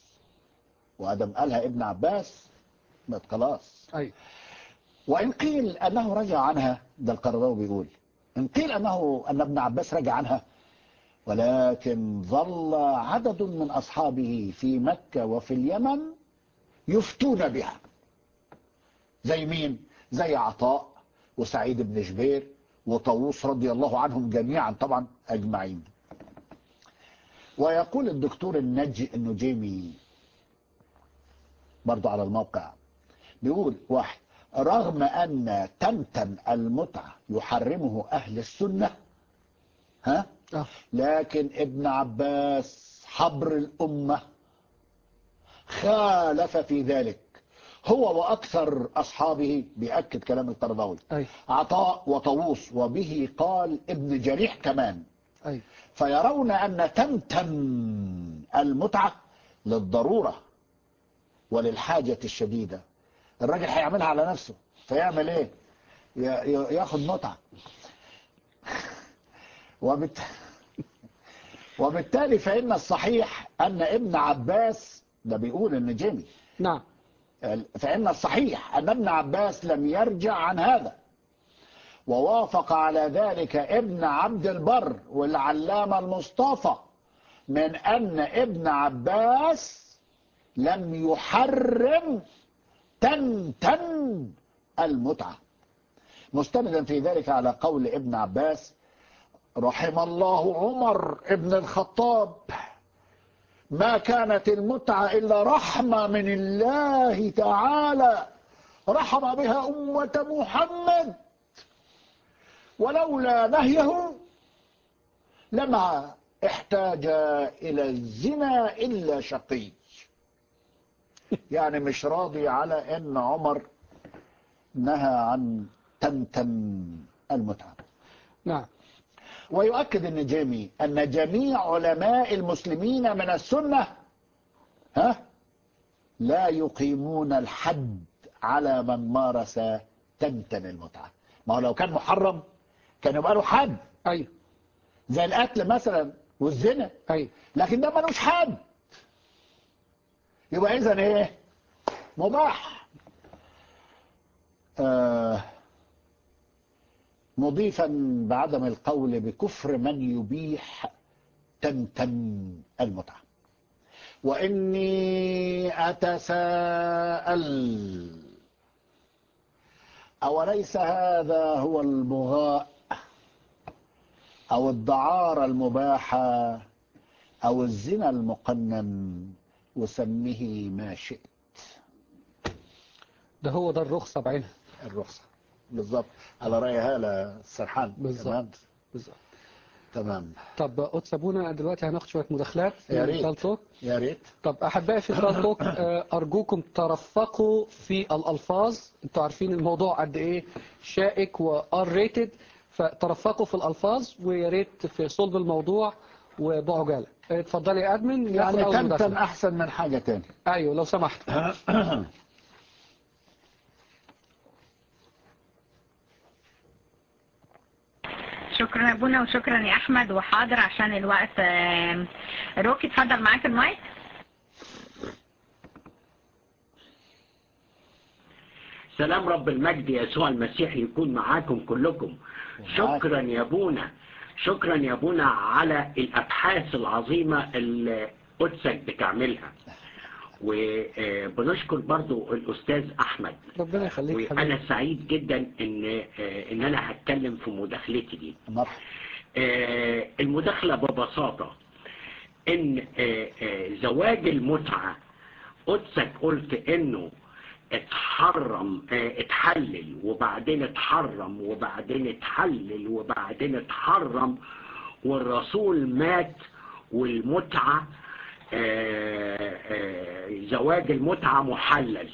وأدم قالها ابن عباس بقت خلاص أي وإن قيل أنه رجع عنها ده القرضاوي بيقول إن قيل أنه أن ابن عباس رجع عنها ولكن ظل عدد من أصحابه في مكة وفي اليمن يفتون بها زي مين؟ زي عطاء وسعيد بن جبير وطاووس رضي الله عنهم جميعا طبعا أجمعين ويقول الدكتور النجي النجيمي برضو على الموقع بيقول واحد رغم أن تمتم المتعة يحرمه أهل السنة ها آه. لكن ابن عباس حبر الأمة خالف في ذلك هو وأكثر أصحابه بيأكد كلام القرضاوي أي عطاء وطاووس وبه قال ابن جريح كمان أي فيرون أن تمتم المتعة للضرورة وللحاجة الشديدة الراجل هيعملها على نفسه فيعمل ايه ي- ي- ياخد متعة وبالت... وبالتالي فإن الصحيح أن ابن عباس ده بيقول ان جيمي نعم فإن الصحيح أن ابن عباس لم يرجع عن هذا ووافق على ذلك ابن عبد البر والعلامة المصطفى من أن ابن عباس لم يحرم تمتم المتعة مستندا في ذلك على قول ابن عباس رحم الله عمر ابن الخطاب ما كانت المتعة إلا رحمة من الله تعالى رحم بها أمة محمد ولولا نهيه لما احتاج إلى الزنا إلا شقي يعني مش راضي على أن عمر نهى عن تمتم المتعة نعم ويؤكد النجامي أن جميع علماء المسلمين من السنة ها لا يقيمون الحد على من مارس تمتم المتعة ما هو لو كان محرم كان يبقى له حد أي زي القتل مثلا والزنا أي لكن ده ملوش حد يبقى اذا ايه مباح آه مضيفا بعدم القول بكفر من يبيح تمتم المتعة وإني أتساءل أوليس هذا هو البغاء أو الدعارة المباحة أو الزنا المقنن وسميه ما شئت ده هو ده الرخصة بعينها الرخصة بالضبط على رأي هالة سرحان بالظبط. تمام بالظبط تمام طب قدس ابونا دلوقتي هناخد شويه مداخلات يا في ريت. سال توك يا ريت طب احبائي في سال توك آه، ارجوكم ترفقوا في الالفاظ انتوا عارفين الموضوع قد ايه شائك وار ريتد فترفقوا في الالفاظ ويا ريت في صلب الموضوع وبعجاله آه، اتفضلي يا ادمن ناخد يعني أول تمتم مداخلة. أحسن من حاجة تاني ايوه لو سمحت شكرا يا ابونا وشكرا يا احمد وحاضر عشان الوقت آم، روكي اتفضل معاك المايك سلام رب المجد يسوع المسيح يكون معاكم كلكم شكرا يا ابونا شكرا يا ابونا على الابحاث العظيمه اللي قدسك بتعملها وبنشكر برضو الاستاذ احمد ربنا يخليك وانا حبيبي سعيد جدا ان آه، ان انا هتكلم في مداخلتي دي مرحبا آه، المداخلة ببساطة ان آه، آه، زواج المتعة قدسك قلت انه اتحرم آه، اتحلل وبعدين اتحرم وبعدين اتحلل وبعدين اتحرم والرسول مات والمتعة آه، آه، زواج المتعة محلل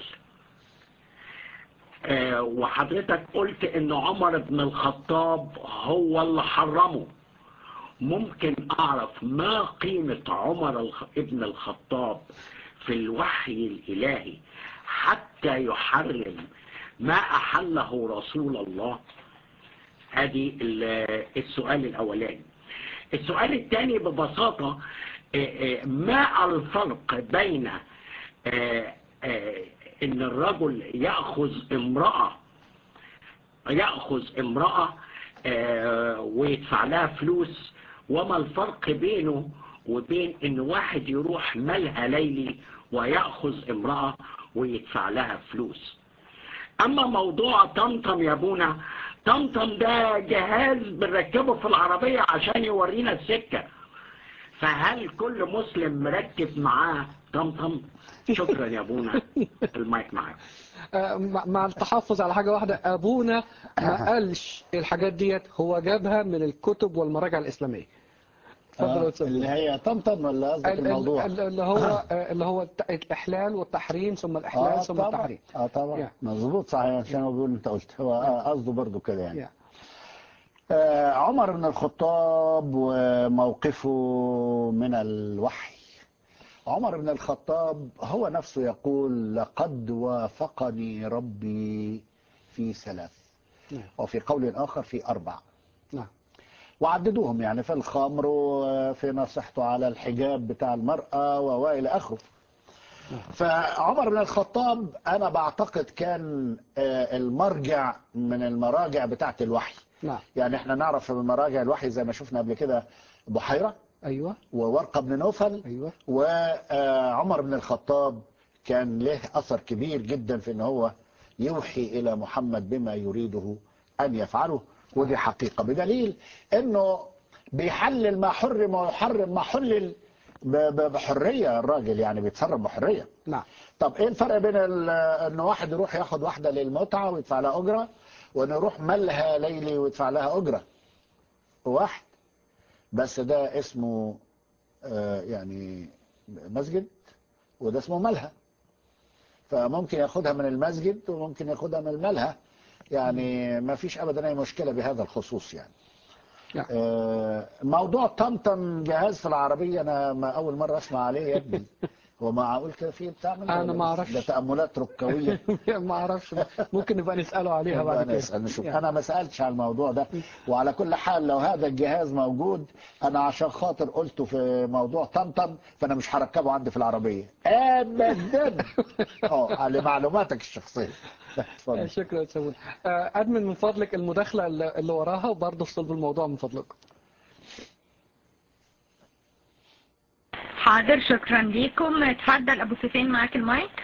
آه، وحضرتك قلت ان عمر بن الخطاب هو اللي حرمه ممكن اعرف ما قيمة عمر الخ- ابن الخطاب في الوحي الالهي حتى يحرم ما احله رسول الله ادي ال- السؤال الاولاني السؤال الثاني ببساطة آه، آه، ما الفرق بين آه، آه، ان الرجل يأخذ امرأة يأخذ امرأة آه، ويدفع لها فلوس وما الفرق بينه وبين ان واحد يروح ملهى ليلي ويأخذ امرأة ويدفع لها فلوس اما موضوع طمطم يا ابونا طمطم ده جهاز بنركبه في العربية عشان يورينا السكة فهل كل مسلم مركب معاه طمطم شكرا يا ابونا المايك معاك آه، مع مع التحفظ على حاجة واحدة أبونا ما قالش الحاجات ديت هو جابها من الكتب والمراجع الإسلامية اتفضل يا آه، أستاذ. اللي هي طمطم ولا قصدك ال- ال- الموضوع ال- اللي هو آه، اللي هو الت- الإحلال والتحريم ثم الإحلال ثم طبعا التحريم اه طبعا يا. مظبوط صحيح عشان هو بيقول انت قلت هو آه، قصده برضه كده يعني يا. آه، عمر بن الخطاب وموقفه من الوحي عمر بن الخطاب هو نفسه يقول لقد وافقني ربي في ثلاث نعم. وفي قول آخر في أربع نعم وعددوهم يعني في الخمر وفي نصيحته على الحجاب بتاع المرأة وإلى آخره فعمر بن الخطاب أنا بعتقد كان آه، المرجع من المراجع بتاعة الوحي نعم يعني احنا نعرف من مراجع الوحي زي ما شفنا قبل كده بحيرة أيوة وورقة بن نوفل أيوة وعمر بن الخطاب كان له أثر كبير جدا في ان هو يوحي إلى محمد بما يريده أن يفعله ودي حقيقة بدليل أنه بيحلل ما حرم ويحرم ما حلل ب- ب- بحرية الراجل يعني بيتصرف بحرية نعم طب ايه الفرق بين ال- ان واحد يروح ياخد واحدة للمتعة ويدفع لها أجرة وانه يروح ملهى ليلي ويدفع لها أجرة واحد بس ده اسمه آه، يعني مسجد وده اسمه ملهى فممكن ياخدها من المسجد وممكن ياخدها من الملهى يعني ما فيش ابدا اي مشكله بهذا الخصوص يعني نعم. آه، موضوع طمطم جهاز في العربيه انا ما اول مره اسمع عليه يا ابني هو معقول كده في بتاع من ده أنا ولا ما بس؟ أعرفش. ده تاملات ركويه ما أعرفش ممكن نبقى نسأله عليها بعد انا كده اسال نشوف يعني. انا ما سالتش على الموضوع ده وعلى كل حال لو هذا الجهاز موجود انا عشان خاطر قلته في موضوع طمطم فانا مش هركبه عندي في العربيه ابدا اه لمعلوماتك الشخصيه اتفضل شكرا يا سمون أدمن من فضلك المداخلة اللي اللي وراها وبرضه في صلب الموضوع من فضلك حاضر شكرا ليكم اتفضل ابو سفين معاك المايك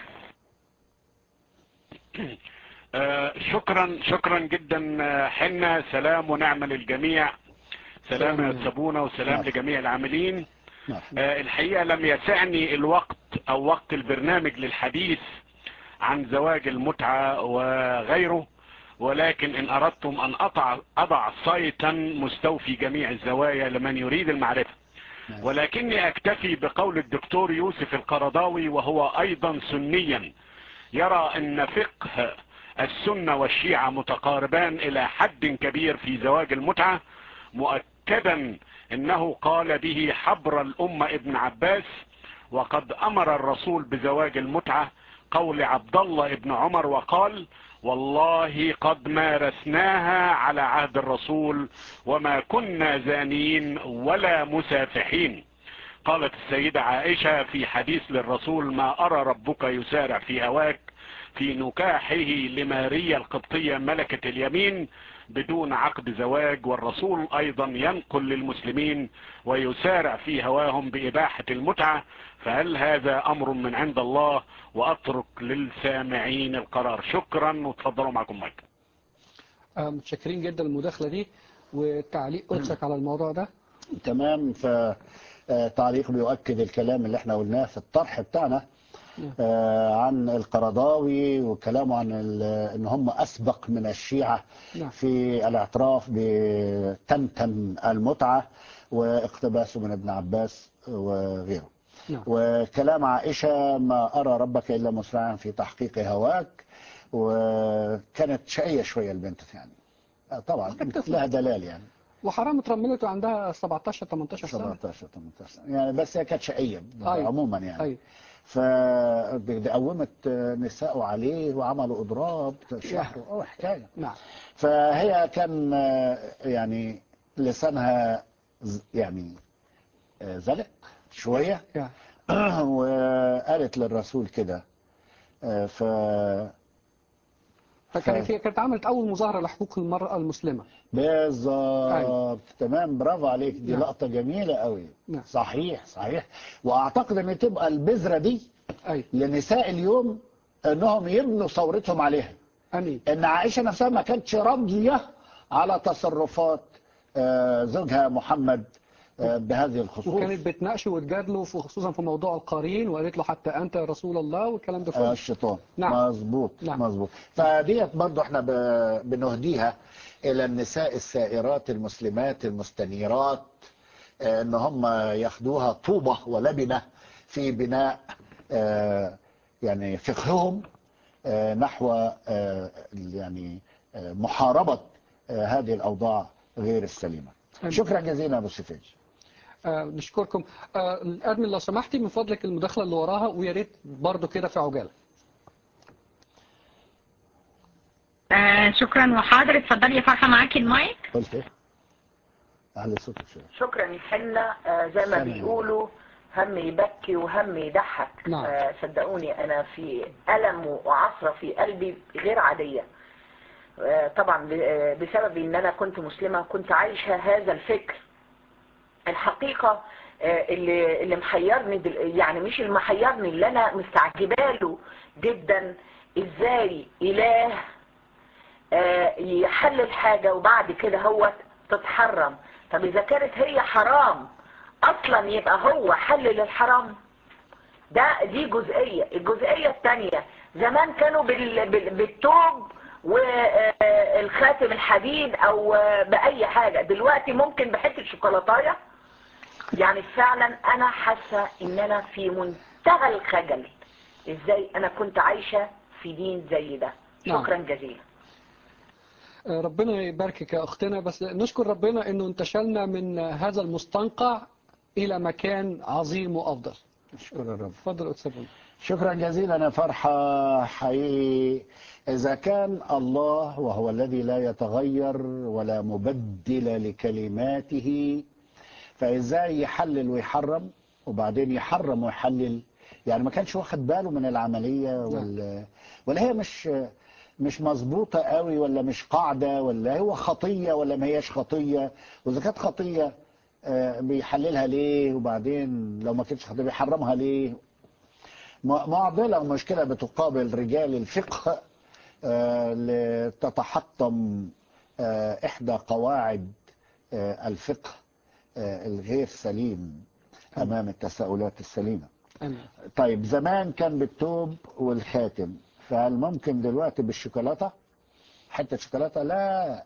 آه، شكرا شكرا جدا آه، حنا سلام ونعمة للجميع سلام سلام. يا سابونا وسلام نعم. لجميع العاملين نعم. آه، الحقيقة لم يسعني الوقت او وقت البرنامج للحديث عن زواج المتعة وغيره ولكن ان اردتم ان اضع اضع صيتا مستوفي جميع الزوايا لمن يريد المعرفة نعم. ولكني اكتفي بقول الدكتور يوسف القرضاوي وهو ايضا سنيا يرى ان فقه السنة والشيعة متقاربان الى حد كبير في زواج المتعة مؤكدا انه قال به حبر الامة ابن عباس وقد امر الرسول بزواج المتعة قول عبد الله ابن عمر وقال والله قد مارسناها على عهد الرسول وما كنا زانين ولا مسافحين قالت السيدة عائشة في حديث للرسول ما أرى ربك يسارع في هواك في نكاحه لماريا القبطية ملكة اليمين بدون عقد زواج والرسول أيضا ينقل للمسلمين ويسارع في هواهم بإباحة المتعة فهل هذا أمر من عند الله وأترك للسامعين القرار شكرا وتفضلوا معكم مايك آه، متشكرين جدا المداخلة دي وتعليق قدسك على الموضوع ده تمام فتعليق بيؤكد الكلام اللي احنا قلناه في الطرح بتاعنا نعم. آه، عن القرضاوي وكلامه عن ال- ان هم اسبق من الشيعة نعم. في الاعتراف بتمتم المتعة واقتباسه من ابن عباس وغيره نعم. وكلام عائشة ما أرى ربك إلا مسرعا في تحقيق هواك وكانت شقية شوية البنت يعني آه، طبعا كانت طفلة. لها دلال يعني وحرام اترملت وعندها 17 18 سنة 17 18 سنة. يعني بس هي كانت شقية أيوة. عموما يعني أيوة فقومت نساء عليه وعملوا اضراب شهر او حكايه نعم فهي كان آه، يعني لسانها ز- يعني آه، زلق شويه يعني وقالت للرسول كده آه، ف فكانت هي كانت عملت اول مظاهره لحقوق المراه المسلمه بالظبط تمام برافو عليك دي نعم. لقطة جميلة قوي نعم. صحيح صحيح واعتقد ان تبقى البذرة دي اي لنساء اليوم انهم يبنوا ثورتهم عليها امين ان عائشة نفسها ما كانتش راضية على تصرفات آه، زوجها محمد آه، بهذه الخصوص وكانت بتناقشه وتجادله في- خصوصا في موضوع القارين وقالت له حتى انت يا رسول الله والكلام ده آه، كله الشيطان نعم. مظبوط نعم. مظبوط فديت برضه احنا ب- بنهديها الى النساء السائرات المسلمات المستنيرات آه، ان هم ياخدوها طوبة ولبنة في بناء آه، يعني فقههم آه، نحو آه، يعني آه، محاربة آه، هذه الأوضاع غير السليمة أمين. شكرا جزيلا أبو سفيج آه نشكركم آه الادمن لو سمحتي من فضلك المداخله اللي وراها ويا ريت برضه كده في عجاله آه شكرا وحاضر اتفضلي يا فرحة معاكي المايك قلت ايه؟ أهل صوتك شوية شكرا يا حنا آه، زي ما سلام. بيقولوا هم يبكي وهم يضحك نعم. آه، صدقوني انا في الم وعصره في قلبي غير عاديه آه، طبعا ب- آه، بسبب ان انا كنت مسلمه كنت عايشه هذا الفكر الحقيقه آه، اللي اللي محيرني دل... يعني مش اللي محيرني اللي انا مستعجباله جدا ازاي اله آه، يحلل حاجة وبعد كده هو تتحرم طب إذا كانت هي حرام أصلا يبقى هو حلل الحرام ده دي جزئية الجزئية الثانية زمان كانوا بال... بال... بالتوب والخاتم الحديد أو آه، بأي حاجة دلوقتي ممكن بحتة شوكولاتاية يعني فعلا أنا حاسة إن أنا في منتهى الخجل إزاي أنا كنت عايشة في دين زي ده نعم. شكرا جزيلا آه ربنا يباركك يا اختنا بس نشكر ربنا انه انتشلنا من هذا المستنقع الى مكان عظيم وافضل شكرا رب اتفضل استاذ بوني. شكرا جزيلا يا فرحة حقيقي إذا كان الله وهو الذي لا يتغير ولا مبدل لكلماته فإزاي يحلل ويحرم وبعدين يحرم ويحلل يعني ما كانش واخد باله من العملية ولا, ولا هي مش مش مظبوطة قوي ولا مش قاعدة ولا هو خطية ولا ما هياش خطية وإذا كانت خطية آه، بيحللها ليه وبعدين لو ما كانتش خطية بيحرمها ليه م- معضلة ومشكلة بتقابل رجال الفقه آه، لتتحطم آه، إحدى قواعد آه، الفقه آه، الغير سليم أمام التساؤلات السليمة امين طيب زمان كان بالثوب والخاتم فهل ممكن دلوقتي بالشوكولاتة حتة شوكولاتة لا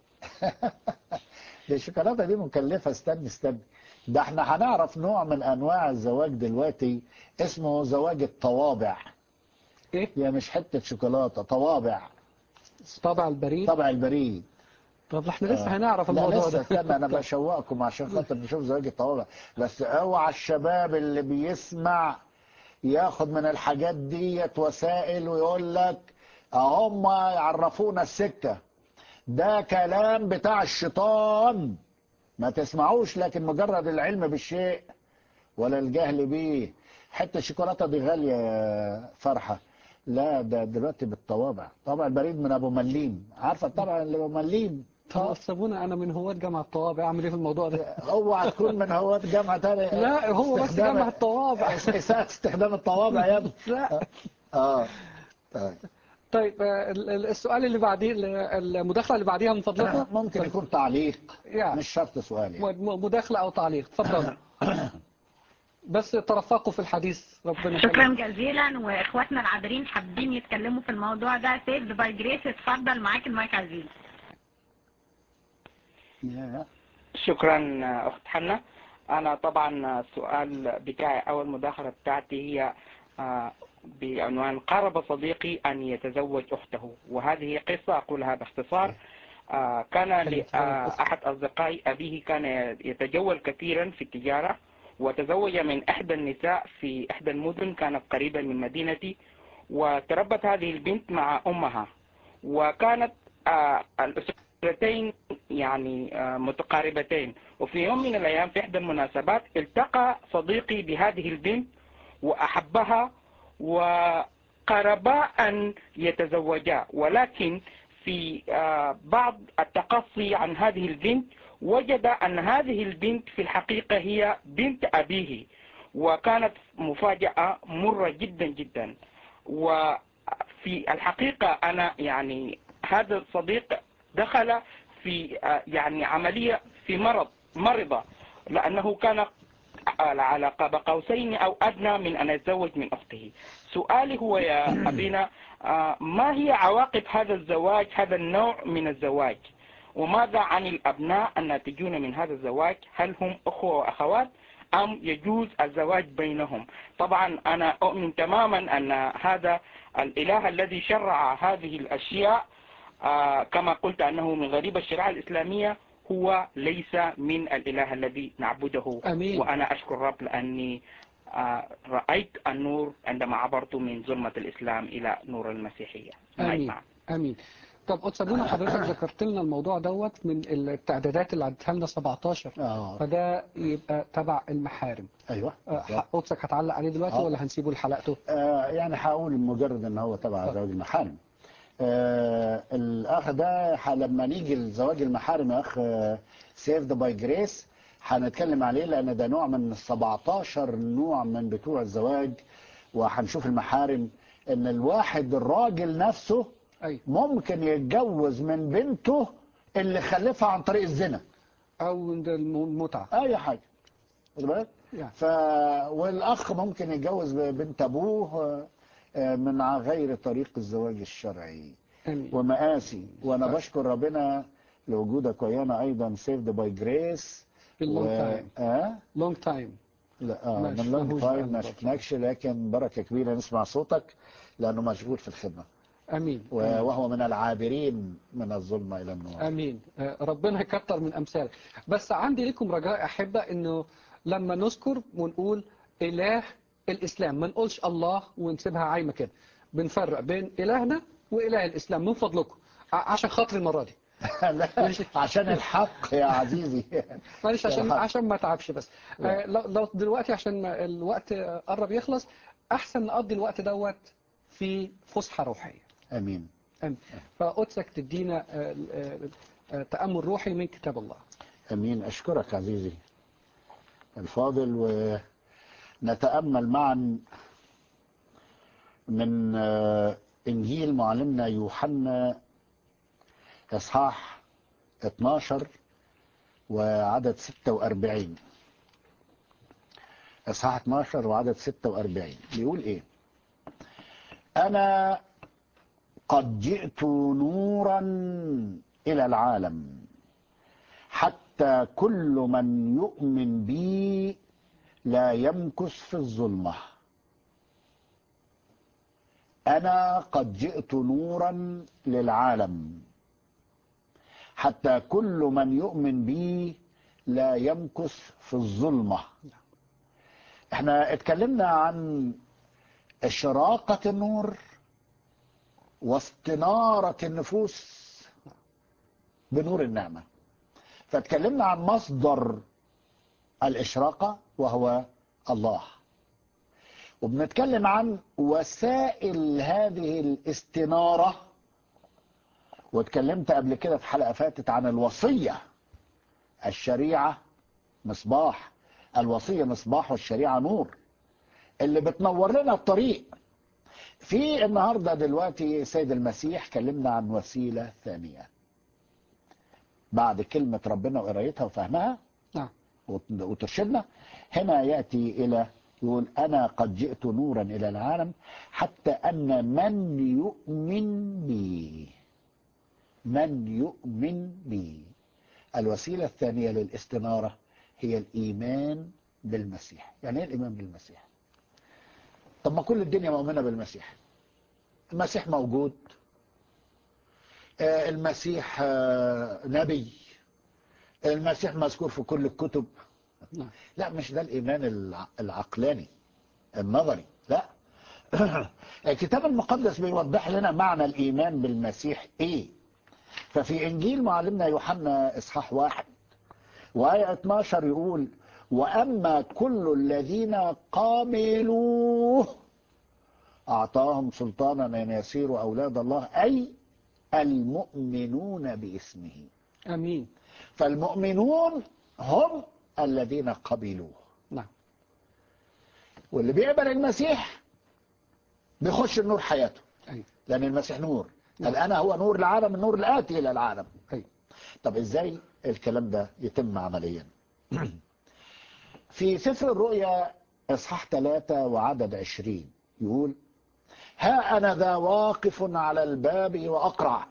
دي الشوكولاتة دي مكلفة استني استني ده احنا هنعرف نوع من انواع الزواج دلوقتي اسمه زواج الطوابع ايه هي مش حتة شوكولاتة طوابع طابع البريد طبع البريد طب احنا لسه آه. هنعرف لا الموضوع لسه ده استنى انا بشوقكم عشان خاطر نشوف زواج الطوابع بس اوعى الشباب اللي بيسمع ياخد من الحاجات ديت وسائل ويقول لك هم يعرفونا السكة ده كلام بتاع الشيطان ما تسمعوش لكن مجرد العلم بالشيء ولا الجهل بيه حتى الشوكولاتة دي غالية يا فرحة لا ده دلوقتي بالطوابع طبع البريد من ابو مليم عارفه طبعا اللي ابو مليم طب استاذ انا من هواة جامعة الطوابع اعمل ايه في الموضوع ده اوعى تكون من هواة جامعة تانية لا هو بس استخدام- جامعة الطوابع اساءة استخدام الطوابع يا ابني لا اه طيب طيب آه، ال- ال- السؤال اللي بعديه ال- المداخلة اللي بعديها من فضلكم ممكن يكون تعليق يعني مش شرط سؤال يعني. م- مداخلة أو تعليق اتفضل بس ترفقوا في الحديث ربنا شكرا يخليك. جزيلا واخواتنا العابرين حابين يتكلموا في الموضوع ده سيد باي جريس اتفضل معاك المايك عزيز يا. شكرا أخت حنا أنا طبعا السؤال بتاعي أو المداخلة بتاعتي هي آه، بعنوان قرب صديقي أن يتزوج أخته وهذه قصة أقولها باختصار آه، كان لأحد أصدقائي أبيه كان يتجول كثيرا في التجارة وتزوج من إحدى النساء في إحدى المدن كانت قريبة من مدينتي وتربت هذه البنت مع أمها وكانت آه، الأسرتين يعني آه، متقاربتين وفي يوم من الأيام في إحدى المناسبات التقى صديقي بهذه البنت وأحبها وقربا أن يتزوجا ولكن في آه، بعض التقصي عن هذه البنت وجد أن هذه البنت في الحقيقة هي بنت أبيه وكانت مفاجأة مرة جدا جدا وفي الحقيقة أنا يعني هذا الصديق دخل في آه، يعني عملية في مرض مرضة لأنه كان على قاب قوسين أو أدنى من أن يتزوج من أخته سؤالي هو يا أبينا آه، ما هي عواقب هذا الزواج هذا النوع من الزواج وماذا عن الأبناء الناتجون من هذا الزواج هل هم أخوة وأخوات أم يجوز الزواج بينهم طبعا أنا أؤمن تماما أن هذا الإله الذي شرع هذه الأشياء آه، كما قلت أنه من غريب الشريعة الإسلامية هو ليس من الإله الذي نعبده أمين. وأنا أشكر رب لأني آه، رأيت النور عندما عبرت من ظلمة الإسلام إلى نور المسيحية امين نعم. امين طب قدس ابونا حضرتك ذكرت لنا الموضوع دوت من التعدادات اللي عدتها لنا 17 اه فده يبقى تبع المحارم ايوه آه، قدسك هتعلق عليه دلوقتي آه. ولا هنسيبه لحلقته آه، يعني هقول مجرد ان هو تبع آه. زواج المحارم آه الاخ ده ح- لما نيجي لزواج المحارم يا اخ سيفد باي جريس هنتكلم عليه لان ده نوع من ال 17 نوع من بتوع الزواج وهنشوف المحارم ان الواحد الراجل نفسه ايوه ممكن يتجوز من بنته اللي خلفها عن طريق الزنا او من الم- المتعه اي حاجه واخد بالك؟ يعني ف والاخ ممكن يتجوز بنت ابوه آه، من ع- غير طريق الزواج الشرعي امين ومآسي وانا بشكر ربنا لوجودك ويانا ايضا سيفد باي جريس في اللونج تايم اه لونج تايم لا اه ما من لونج شفناهوش تايم بقالنا ما فترة. شفناكش لكن بركه كبيره نسمع صوتك لانه مشغول في الخدمه امين و- امين, وهو من العابرين من الظلمه الى النور أمين. آه، ربنا يكتر من امثالك بس عندي لكم رجاء احبه انه لما نذكر ونقول اله الاسلام ما نقولش الله ونسيبها عايمه كده بنفرق بين الهنا واله الاسلام من فضلكم ع- عشان خاطر المره دي لا عشان الحق يا عزيزي معلش عشان الحق. عشان ما اتعبش بس لا. آه، لو لو دلوقتي عشان ما الوقت آه، قرب يخلص احسن نقضي الوقت دوت في فسحه روحيه امين أمين. فقدسك تدينا آه، آه، آه، تامل روحي من كتاب الله امين اشكرك عزيزي الفاضل ونتامل معا من آه، انجيل معلمنا يوحنا اصحاح 12 وعدد 46 اصحاح 12 وعدد 46 بيقول ايه انا قد جئت نورا الى العالم حتى كل من يؤمن بي لا يمكث في الظلمة أنا قد جئت نورا للعالم حتى كل من يؤمن بي لا يمكث في الظلمة احنا اتكلمنا عن إشراقة النور واستنارة النفوس بنور النعمة فاتكلمنا عن مصدر الإشراقة وهو الله وبنتكلم عن وسائل هذه الاستنارة واتكلمت قبل كده في حلقة فاتت عن الوصية الشريعة مصباح الوصية مصباح والشريعة نور اللي بتنور لنا الطريق في النهاردة دلوقتي سيد المسيح كلمنا عن وسيلة ثانية بعد كلمة ربنا وقرايتها وفهمها نعم وت- وترشدنا هنا يأتي إلى يقول أنا قد جئت نورا إلى العالم حتى أن من يؤمن بي من يؤمن بي الوسيلة الثانية للاستنارة هي الإيمان بالمسيح يعني إيه الإيمان بالمسيح طب ما كل الدنيا مؤمنة بالمسيح المسيح موجود آه، المسيح آه، نبي المسيح مذكور في كل الكتب نعم لا مش ده الإيمان الع- العقلاني النظري لا الكتاب المقدس بيوضح لنا معنى الإيمان بالمسيح إيه ففي إنجيل معلمنا يوحنا إصحاح واحد وآية 12 يقول وأما كل الذين قابلوه أعطاهم سلطانا أن يصيروا أولاد الله أي المؤمنون باسمه امين فالمؤمنون هم الذين قبلوه نعم واللي بيقبل المسيح بيخش النور حياته ايوه لأن المسيح نور نعم. قال أنا هو نور العالم النور الآتي إلى العالم ايوه طب إزاي الكلام ده يتم عمليا في سفر الرؤيا إصحاح 3 وعدد 20 يقول ها أنا ذا واقف على الباب وأقرع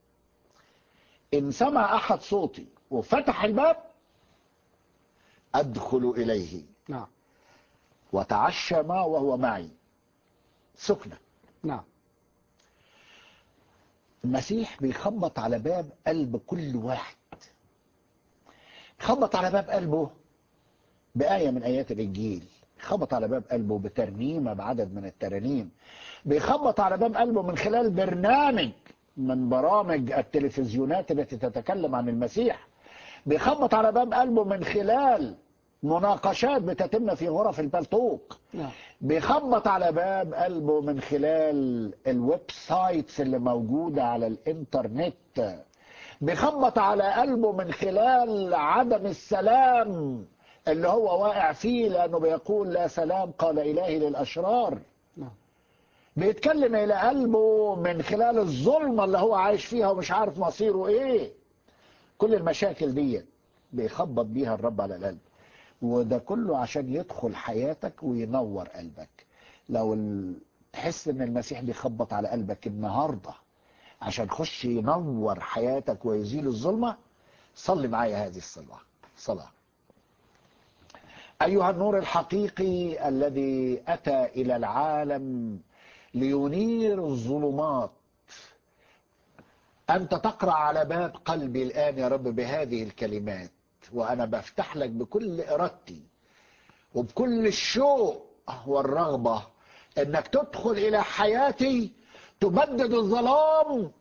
إن سمع أحد صوتي وفتح الباب أدخل إليه نعم وتعشى معه وهو معي سكنة نعم المسيح بيخبط على باب قلب كل واحد خبط على باب قلبه بآية من آيات الإنجيل خبط على باب قلبه بترنيمة بعدد من الترانيم بيخبط على باب قلبه من خلال برنامج من برامج التلفزيونات التي تتكلم عن المسيح بيخبط على باب قلبه من خلال مناقشات بتتم في غرف البلطوق نعم بيخبط على باب قلبه من خلال الويب سايتس اللي موجودة على الانترنت بيخبط على قلبه من خلال عدم السلام اللي هو واقع فيه لأنه بيقول لا سلام قال إلهي للأشرار نعم بيتكلم إلى قلبه من خلال الظلمة اللي هو عايش فيها ومش عارف مصيره إيه كل المشاكل دي بيخبط بيها الرب على القلب وده كله عشان يدخل حياتك وينور قلبك لو ال- تحس ان المسيح بيخبط على قلبك النهارده عشان خش ينور حياتك ويزيل الظلمه صلي معايا هذه الصلاه صلاه ايها النور الحقيقي الذي اتى الى العالم لينير الظلمات انت تقرا على باب قلبي الان يا رب بهذه الكلمات وانا بفتح لك بكل ارادتي وبكل الشوق والرغبه انك تدخل الى حياتي تبدد الظلام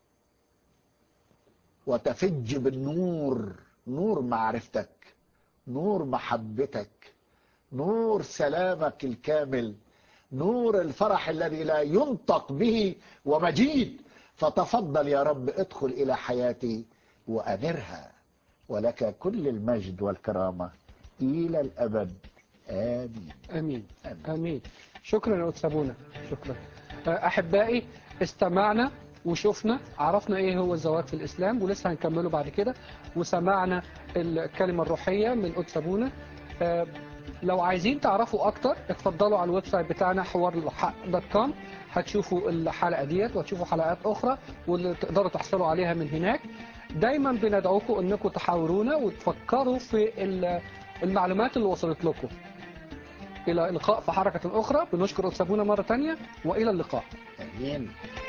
وتفج بالنور نور معرفتك نور محبتك نور سلامك الكامل نور الفرح الذي لا ينطق به ومجيد فتفضل يا رب ادخل الى حياتي وانرها ولك كل المجد والكرامه الى الابد امين امين آمين. امين شكرا يا أستاذ أبونا شكرا آه، احبائي استمعنا وشفنا عرفنا ايه هو الزواج في الاسلام ولسه هنكمله بعد كده وسمعنا الكلمه الروحيه من قدس ابونا آه، لو عايزين تعرفوا اكتر اتفضلوا على الويب سايت بتاعنا حوار الحق دوت كوم هتشوفوا الحلقه ديت وهتشوفوا حلقات اخرى واللي تقدروا تحصلوا عليها من هناك دايما بندعوكم انكم تحاورونا وتفكروا في ال- المعلومات اللي وصلت لكم الى اللقاء في حركه اخرى بنشكر أستاذ أبونا مره ثانيه والى اللقاء امين